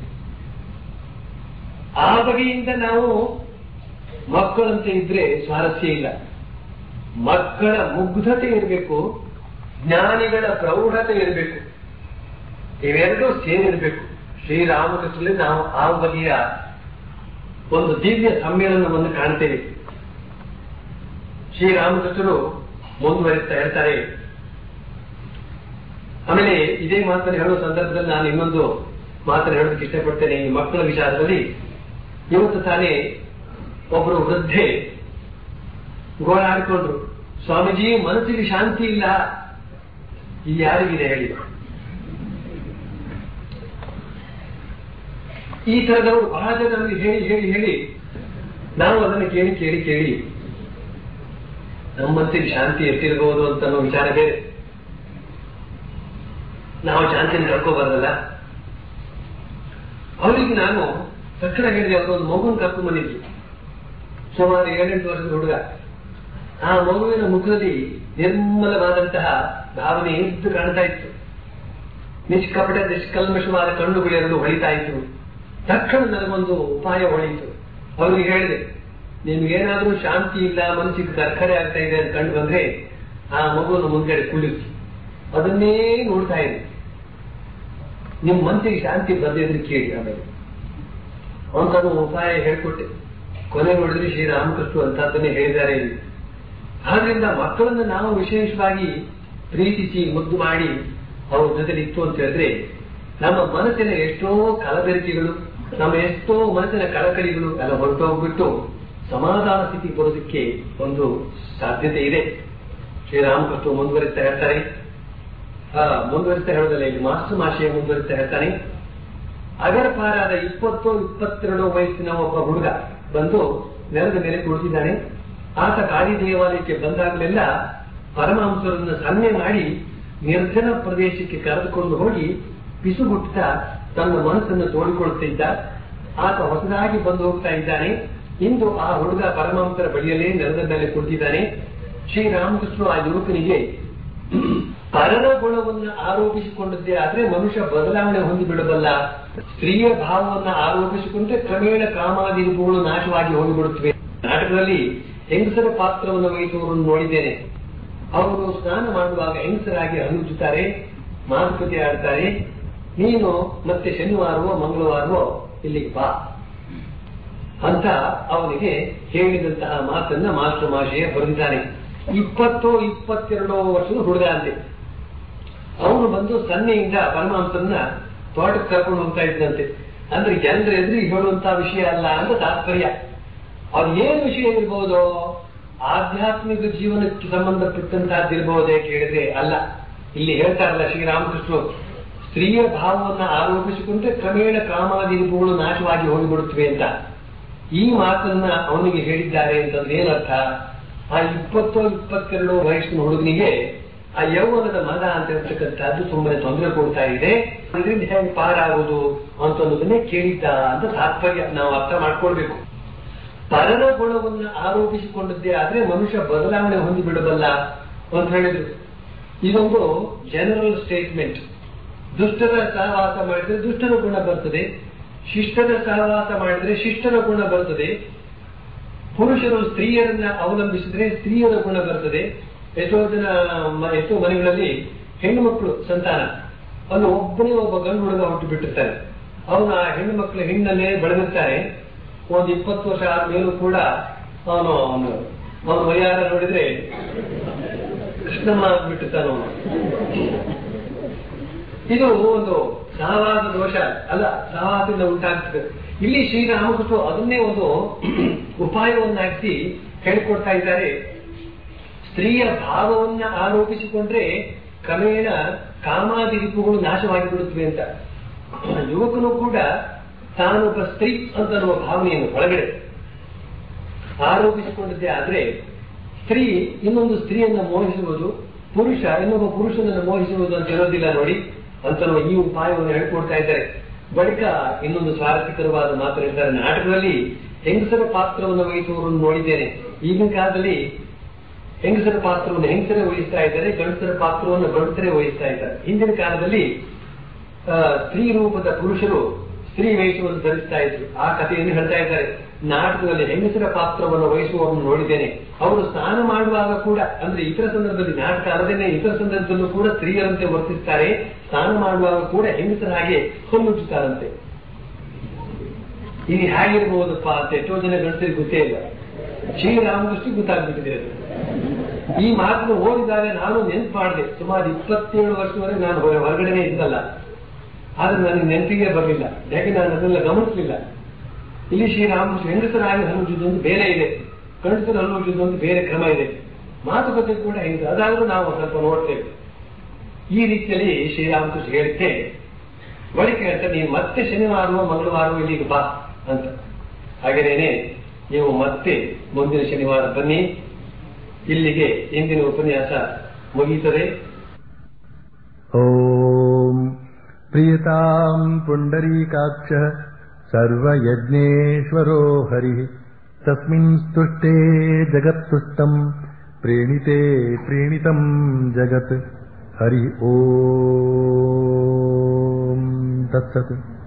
ಆ ಬಗೆಯಿಂದ ನಾವು ಮಕ್ಕಳಂತೆ ಇದ್ರೆ ಸ್ವಾರಸ್ಯ ಇಲ್ಲ ಮಕ್ಕಳ ಮುಗ್ಧತೆ ಇರಬೇಕು ಜ್ಞಾನಿಗಳ ಪ್ರೌಢತೆ ಇರಬೇಕು ಇವೆರಡೂ ಸೇರಿರಬೇಕು ಶ್ರೀರಾಮಕೃಷ್ಣಲ್ಲಿ ನಾವು ಆ ಬಗೆಯ ಒಂದು ದಿವ್ಯ ಸಮ್ಮೇಳನವನ್ನು ಕಾಣ್ತೇವೆ ಶ್ರೀರಾಮಕೃಷ್ಣರು ಮುಂದುವರಿಸ್ತಾ ಹೇಳ್ತಾರೆ ಆಮೇಲೆ ಇದೇ ಮಾತನ್ನು ಹೇಳುವ ಸಂದರ್ಭದಲ್ಲಿ ನಾನು ಇನ್ನೊಂದು ಮಾತನ್ನು ಹೇಳೋದಕ್ಕೆ ಇಷ್ಟಪಡ್ತೇನೆ ಈ ಮಕ್ಕಳ ವಿಚಾರದಲ್ಲಿ ಇವತ್ತು ತಾನೇ ಒಬ್ಬರು ವೃದ್ಧೆ ಗೋಳಾಡಿಕೊಂಡ್ರು ಸ್ವಾಮೀಜಿ ಮನಸ್ಸಿಗೆ ಶಾಂತಿ ಇಲ್ಲ ಇದು ಯಾರಿಗಿದೆ ಹೇಳಿ ಈ ತರದವರು ಬಹಳ ಜನ ನಮಗೆ ಹೇಳಿ ಹೇಳಿ ಹೇಳಿ ನಾವು ಅದನ್ನು ಕೇಳಿ ಕೇಳಿ ಕೇಳಿ ನಮ್ಮ ಮನಸ್ಸಿಗೆ ಶಾಂತಿ ಎಷ್ಟಿರಬಹುದು ಅಂತ ಅನ್ನೋ ವಿಚಾರ ಬೇರೆ ನಾವು ಶಾಂತಿಯನ್ನು ಕಳ್ಕೋಬಾರ್ದಲ್ಲ ಅವರಿಗೆ ನಾನು ತಕ್ಷಣ ಹೇಳಿದೆ ಅವರು ಒಂದು ಮಗುನ ಕರ್ಕೊಂಡು ಬಂದಿದ್ವಿ ಸುಮಾರು ಏಳೆಂಟು ವರ್ಷದ ಹುಡುಗ ಆ ಮಗುವಿನ ಮುಖದಲ್ಲಿ ನಿರ್ಮಲವಾದಂತಹ ಭಾವನೆ ಎದ್ದು ಕಾಣ್ತಾ ಇತ್ತು ನಿಷ್ಕಪಟ ನಿಷ್ಕಲ್ಮಶವಾದ ಕಣ್ಣುಗಳೆರಡು ಹೊಳಿತಾ ಇತ್ತು ತಕ್ಷಣ ನನಗೊಂದು ಉಪಾಯ ಹೊಳಿತು ಅವರಿಗೆ ಹೇಳಿದೆ ನಿಮ್ಗೇನಾದ್ರೂ ಶಾಂತಿ ಇಲ್ಲ ಮನಸ್ಸಿಗೆ ಕರ್ಕರೆ ಆಗ್ತಾ ಇದೆ ಅಂತ ಕಂಡು ಬಂದ್ರೆ ಆ ಮಗುವನ್ನು ಮುಂದ್ಗಡೆ ಕುಳಿಸಿ ಅದನ್ನೇ ನೋಡ್ತಾ ಇದೆ ನಿಮ್ ಮನಸ್ಸಿಗೆ ಶಾಂತಿ ಬಂದಿದ್ರೆ ಕೇಳಿ ಆಮೇಲೆ ಅಂತ ಉಪಾಯ ಹೇಳ್ಕೊಟ್ಟೆ ಕೊನೆ ನೋಡಿದ್ರೆ ಶ್ರೀರಾಮಕೃಷ್ಣ ಅಂತದ್ದನ್ನೇ ಹೇಳಿದ್ದಾರೆ ಇಲ್ಲಿ ಆದ್ರಿಂದ ಮಕ್ಕಳನ್ನು ನಾವು ವಿಶೇಷವಾಗಿ ಪ್ರೀತಿಸಿ ಮುದ್ದು ಮಾಡಿ ಅವ್ರ ಜೊತೆಲಿ ಇತ್ತು ಅಂತ ಹೇಳಿದ್ರೆ ನಮ್ಮ ಮನಸ್ಸಿನ ಎಷ್ಟೋ ಕಲಬೆರಕೆಗಳು ನಮ್ಮ ಎಷ್ಟೋ ಮನಸ್ಸಿನ ಕಳಕಳಿಗಳು ಎಲ್ಲ ಹೊರಟೋಗ್ಬಿಟ್ಟು ಸಮಾಧಾನ ಸ್ಥಿತಿ ಬರೋದಕ್ಕೆ ಒಂದು ಸಾಧ್ಯತೆ ಇದೆ ಶ್ರೀರಾಮಕೃಷ್ಣ ಮುಂದುವರಿಸ್ತಾ ಹೇಳ್ತಾರೆ ಆ, ಮುಂದುವರಿಸ್ತಾ ಹೇಳೋದಲ್ಲ ಇಲ್ಲಿ ಮಾಸ್ಟರ್ ಮಾಶಯ ಮುಂದುವರಿಸ್ತಾ ಹೇಳ್ತಾನೆ ಅಗರಪಾರಾದ ಇಪ್ಪತ್ತು ಇಪ್ಪತ್ತೆರಡು ವಯಸ್ಸಿನ ಒಬ್ಬ ಹುಡುಗ ಬಂದು ನೆಲದ ಮೇಲೆ ಕುಳಿತಿದ್ದಾನೆ ಆತ ಕಾಳಿ ದೇವಾಲಯಕ್ಕೆ ಬಂದಾಗಲೆಲ್ಲ ಪರಮಹಂಸರನ್ನು ಸನ್ನೆ ಮಾಡಿ ನಿರ್ಜನ ಪ್ರದೇಶಕ್ಕೆ ಕರೆದುಕೊಂಡು ಹೋಗಿ ಪಿಸುಗುಟ್ಟ ತನ್ನ ಮನಸ್ಸನ್ನು ತೋಡಿಕೊಳ್ಳುತ್ತಿದ್ದ ಆತ ಹೊಸದಾಗಿ ಬಂದು ಹೋಗ್ತಾ ಇದ್ದಾನೆ ಇಂದು ಆ ಹುಡುಗ ಪರಮಹಂಸರ ಬಳಿಯಲ್ಲೇ ನೆಲದ ಮೇಲೆ ಕುಳಿತಿದ್ದಾನೆ ಶ್ರೀರಾಮಕೃಷ್ಣ ಆ ಯುವಕನಿಗೆ ಪರನ ಗುಣವನ್ನು ಆರೋಪಿಸಿಕೊಂಡದ್ದೇ ಆದ್ರೆ ಮನುಷ್ಯ ಬದಲಾವಣೆ ಹೊಂದಿಬಿಡಬಲ್ಲ ಸ್ತ್ರೀಯ ಭಾವವನ್ನು ಆರೋಪಿಸಿಕೊಂಡ್ರೆ ಕ್ರಮೇಣ ಕಾಮಾದಿರುಪಗಳು ನಾಶವಾಗಿ ಹೋಗಿಬಿಡುತ್ತವೆ ನಾಟಕದಲ್ಲಿ ಹೆಂಗಸರ ಪಾತ್ರವನ್ನು ವಹಿಸುವವರನ್ನು ನೋಡಿದ್ದೇನೆ ಅವರು ಸ್ನಾನ ಮಾಡುವಾಗ ಹೆಂಗಸರಾಗಿ ಹಲುಚುತ್ತಾರೆ ಮಾತುಕತೆ ಆಡ್ತಾರೆ ನೀನು ಮತ್ತೆ ಶನಿವಾರವೋ ಮಂಗಳವಾರವೋ ಇಲ್ಲಿಗೆ ಬಾ ಅಂತ ಅವನಿಗೆ ಹೇಳಿದಂತಹ ಮಾತನ್ನ ಮಾಸ್ಟರ್ ಮಾಶಯ ಬರೆದಿದ್ದಾನೆ ಇಪ್ಪತ್ತೋ ಇಪ್ಪತ್ತೆರಡೋ ವರ್ಷದ ಹುಡುಗ ಅಂತೆ ಅವನು ಬಂದು ಸನ್ನೆಯಿಂದ ಪರಮಾಂಸನ್ನ ತೋಟಕ್ಕೆ ಕರ್ಕೊಂಡು ಹೋಗ್ತಾ ಇದ್ದಂತೆ ಅಂದ್ರೆ ಜನರ ಎದುರಿಗೆ ಹೇಳುವಂತಹ ವಿಷಯ ಅಲ್ಲ ಅಂತ ತಾತ್ಪರ್ಯ ಅವ್ರು ಏನ್ ವಿಷಯ ಇರ್ಬೋದು ಆಧ್ಯಾತ್ಮಿಕ ಜೀವನಕ್ಕೆ ಸಂಬಂಧಪಟ್ಟಂತಹದ್ದಿರಬಹುದೇ ಕೇಳಿದ್ರೆ ಅಲ್ಲ ಇಲ್ಲಿ ಹೇಳ್ತಾರಲ್ಲ ಶ್ರೀರಾಮಕೃಷ್ಣರು ಸ್ತ್ರೀಯ ಭಾವವನ್ನು ಆರೋಪಿಸಿಕೊಂಡ್ರೆ ಕ್ರಮೇಣ ಕಾಮಾದಿರುಪಗಳು ನಾಶವಾಗಿ ಹೋಗಿಬಿಡುತ್ತವೆ ಅಂತ ಈ ಮಾತನ್ನ ಅವನಿಗೆ ಹೇಳಿದ್ದಾರೆ ಅಂತಂದ್ರೆ ಏನರ್ಥ ಆ ಇಪ್ಪತ್ತೋ ಇಪ್ಪತ್ತೆರಡು ವಯಸ್ಸಿನ ಹುಡುಗನಿಗೆ ಆ ಯೌವನದ ಮದ ಅಂತ ಹೇಳ್ತಕ್ಕಂಥದ್ದು ತುಂಬಾ ತೊಂದರೆ ಕೊಡ್ತಾ ಇದೆ ಅದರಿಂದ ಹೇಗೆ ಪಾರಾಗುವುದು ಅಂತ ಅನ್ನೋದನ್ನೇ ಕೇಳಿದ್ದ ಅಂತ ತಾತ್ಪರ್ಯ ನಾವು ಅರ್ಥ ಮಾಡ್ಕೊಳ್ಬೇಕು ಪರನ ಗುಣವನ್ನು ಆರೋಪಿಸಿಕೊಂಡದ್ದೇ ಆದ್ರೆ ಮನುಷ್ಯ ಬದಲಾವಣೆ ಹೊಂದಿ ಬಿಡಬಲ್ಲ ಅಂತ ಹೇಳಿದ್ರು ಇದೊಂದು ಜನರಲ್ ಸ್ಟೇಟ್ಮೆಂಟ್ ದುಷ್ಟರ ಸಹವಾಸ ಮಾಡಿದ್ರೆ ದುಷ್ಟರ ಗುಣ ಬರ್ತದೆ ಶಿಷ್ಟರ ಸಹವಾಸ ಮಾಡಿದ್ರೆ ಶಿಷ್ಟರ ಗುಣ ಬರ್ತದೆ ಪುರುಷರು ಸ್ತ್ರೀಯರನ್ನ ಅವಲಂಬಿಸಿದ್ರೆ ಸ್ತ್ರೀಯರ ಗುಣ ಬರ್ತದೆ ಎಷ್ಟೋ ಜನ ಮ- ಎಷ್ಟೋ ಮನೆಗಳಲ್ಲಿ ಹೆಣ್ಣು ಮಕ್ಕಳು ಸಂತಾನ ಅವನು ಒಬ್ಬನೇ ಒಬ್ಬ ಗಂಡು ಹುಡುಗ ಹುಟ್ಟು ಬಿಟ್ಟಿರ್ತಾನೆ ಅವನು ಆ ಹೆಣ್ಣು ಮಕ್ಕಳು ಹೆಣ್ಣಲ್ಲೇ ಬೆಳೆದಿರ್ತಾನೆ ಒಂದು ಇಪ್ಪತ್ತು ವರ್ಷ ಆದ್ಮೇಲೂ ಕೂಡ ಅವನು ಅವನು ಅವನು ವಯ್ಯಾರ ನೋಡಿದ್ರೆ ಕೃಷ್ಣಮ್ಮ ಆಗ್ಬಿಟ್ಟಿರ್ತಾನೆ ಅವನು ಇದು ಒಂದು ಸಹವಾಸ ದೋಷ ಅಲ್ಲ ಸಹವಾಸದಿಂದ ಉಂಟಾಗ್ತದೆ ಇಲ್ಲಿ ಶ್ರೀರಾಮಕೃಷ್ಣ ಅದನ್ನೇ ಒಂದು ಉಪಾಯವನ್ನಾಗಿಸಿ ಹೇಳಿಕೊಡ್ತಾ ಇದ್ದಾರೆ ಸ್ತ್ರೀಯ ಭಾವವನ್ನ ಆರೋಪಿಸಿಕೊಂಡ್ರೆ ಕ್ರಮೇಣ ಕಾಮಾದಿ ರಿಪುಗಳು ನಾಶವಾಗಿ ಬಿಡುತ್ತವೆ ಅಂತ ಯುವಕನು ಕೂಡ ತಾನೊಬ್ಬ ಸ್ತ್ರೀ ಅಂತ ಅನ್ನುವ ಭಾವನೆಯನ್ನು ಒಳಗಡೆ ಆರೋಪಿಸಿಕೊಂಡಿದ್ದೆ ಆದ್ರೆ ಸ್ತ್ರೀ ಇನ್ನೊಂದು ಸ್ತ್ರೀಯನ್ನ ಮೋಹಿಸುವುದು ಪುರುಷ ಇನ್ನೊಬ್ಬ ಪುರುಷನನ್ನು ಮೋಹಿಸುವುದು ಅಂತ ಇರೋದಿಲ್ಲ ನೋಡಿ ಅಂತ ಈ ಉಪಾಯವನ್ನು ಹೇಳ್ಕೊಡ್ತಾ ಇದ್ದಾರೆ ಬಳಿಕ ಇನ್ನೊಂದು ಸ್ವಾರಸ್ಯಕರವಾದ ಮಾತು ಹೇಳ್ತಾರೆ ನಾಟಕದಲ್ಲಿ ಹೆಂಗಸರ ಪಾತ್ರವನ್ನು ವಹಿಸುವವರನ್ನು ನೋಡಿದ್ದೇನೆ ಈಗಿನ ಕಾಲದಲ್ಲಿ ಹೆಂಗಸರ ಪಾತ್ರವನ್ನು ಹೆಂಗಸರೇ ವಹಿಸ್ತಾ ಇದ್ದಾರೆ ಗಂಡಸರ ಪಾತ್ರವನ್ನು ಗಂಡಸರೇ ವಹಿಸ್ತಾ ಇದ್ದಾರೆ ಹಿಂದಿನ ಕಾಲದಲ್ಲಿ ಆ, ಸ್ತ್ರೀ ರೂಪದ ಪುರುಷರು ಸ್ತ್ರೀ ವೇಷವನ್ನು ಧರಿಸ್ತಾ ಇದ್ರು ಆ ಕಥೆಯನ್ನು ಹೇಳ್ತಾ ಇದ್ದಾರೆ ನಾಟಕದಲ್ಲಿ ಹೆಂಗಸರ ಪಾತ್ರವನ್ನು ವಹಿಸುವವರನ್ನು ನೋಡಿದ್ದೇನೆ ಅವರು ಸ್ನಾನ ಮಾಡುವಾಗ ಕೂಡ ಅಂದ್ರೆ ಇತರ ಸಂದರ್ಭದಲ್ಲಿ ನಾಟಕ ಅಲ್ಲದೇನೆ ಇತರ ಸಂದರ್ಭದಲ್ಲೂ ಕೂಡ ಸ್ತ್ರೀಯರಂತೆ ವರ್ತಿಸ್ತಾರೆ ಸ್ನಾನ ಮಾಡುವಾಗ ಕೂಡ ಹೆಂಗಸರ ಹಾಗೆ ಹೊನ್ನುಚ್ಚುತ್ತಾರಂತೆ ಇದು ಹೇಗಿರ್ಬಹುದಪ್ಪ ಅಂತ ಎಷ್ಟೋ ಜನ ಗಂಡಸರಿಗೆ ಗೊತ್ತೇ ಇಲ್ಲ ಶ್ರೀರಾಮಕೃಷ್ಣ ಗೊತ್ತಾಗ್ಬಿಟ್ಟಿದೆ ಅದು ಈ ಮಾತನ್ನು ಓದಿದಾಗ ನಾನು ನೆನ್ಪು ಮಾಡಿದೆ ಸುಮಾರು ಇಪ್ಪತ್ತೇಳು ವರ್ಷದವರೆಗೆ ನಾನು ಹೊರ- ಹೊರಗಡೆನೆ ಇದ್ದಲ್ಲ ಆದ್ರೆ ನನಗೆ ನೆನಪಿಗೆ ಬರಲಿಲ್ಲ ಯಾಕೆ ನಾನು ಅದನ್ನೆಲ್ಲ ಗಮನಿಸಲಿಲ್ಲ ಇಲ್ಲಿ ಶ್ರೀರಾಮಕೃಷ್ಣ ಹೆಂಗಸರಾಗಿ ಹಲ್ಲುಜ್ಜುದು ಒಂದು ಬೇರೆ ಇದೆ ಗಂಡಸರು ಹಲ್ಲುಜ್ಜುದು ಒಂದು ಬೇರೆ ಕ್ರಮ ಇದೆ ಮಾತುಕತೆ ಕೂಡ ಹೆಂಗಸ ಅದಾದ್ರೂ ನಾವು ಸ್ವಲ್ಪ ನೋಡ್ತೇವೆ ಈ ರೀತಿಯಲ್ಲಿ ಶ್ರೀರಾಮಕೃಷ್ಣ ಹೇಳಿದ್ದೆ ಬಳಿಕ ಹೇಳ್ತಾರೆ ನೀವು ಮತ್ತೆ ಶನಿವಾರವೋ ಮಂಗಳವಾರವೋ ಇಲ್ಲಿಗೆ ಬಾ ಅಂತ ಹಾಗೇನೇನೆ ನೀವು ಮತ್ತೆ ಮುಂದಿನ ಶನಿವಾರ ಬನ್ನಿ ಇಲ್ಲಿಗೆ ಇಂದಿನ ಉಪನ್ಯಾಸ ಮುಗಿಯುತ್ತದೆ ॐ प्रियताम् पुण्डरीकाक्षः सर्वयज्ञेश्वरो हरिः तस्मिन् स्तुष्टे जगत्तुष्टम् प्रीणिते प्रीणितम् जगत् हरि ॐ तत्सत्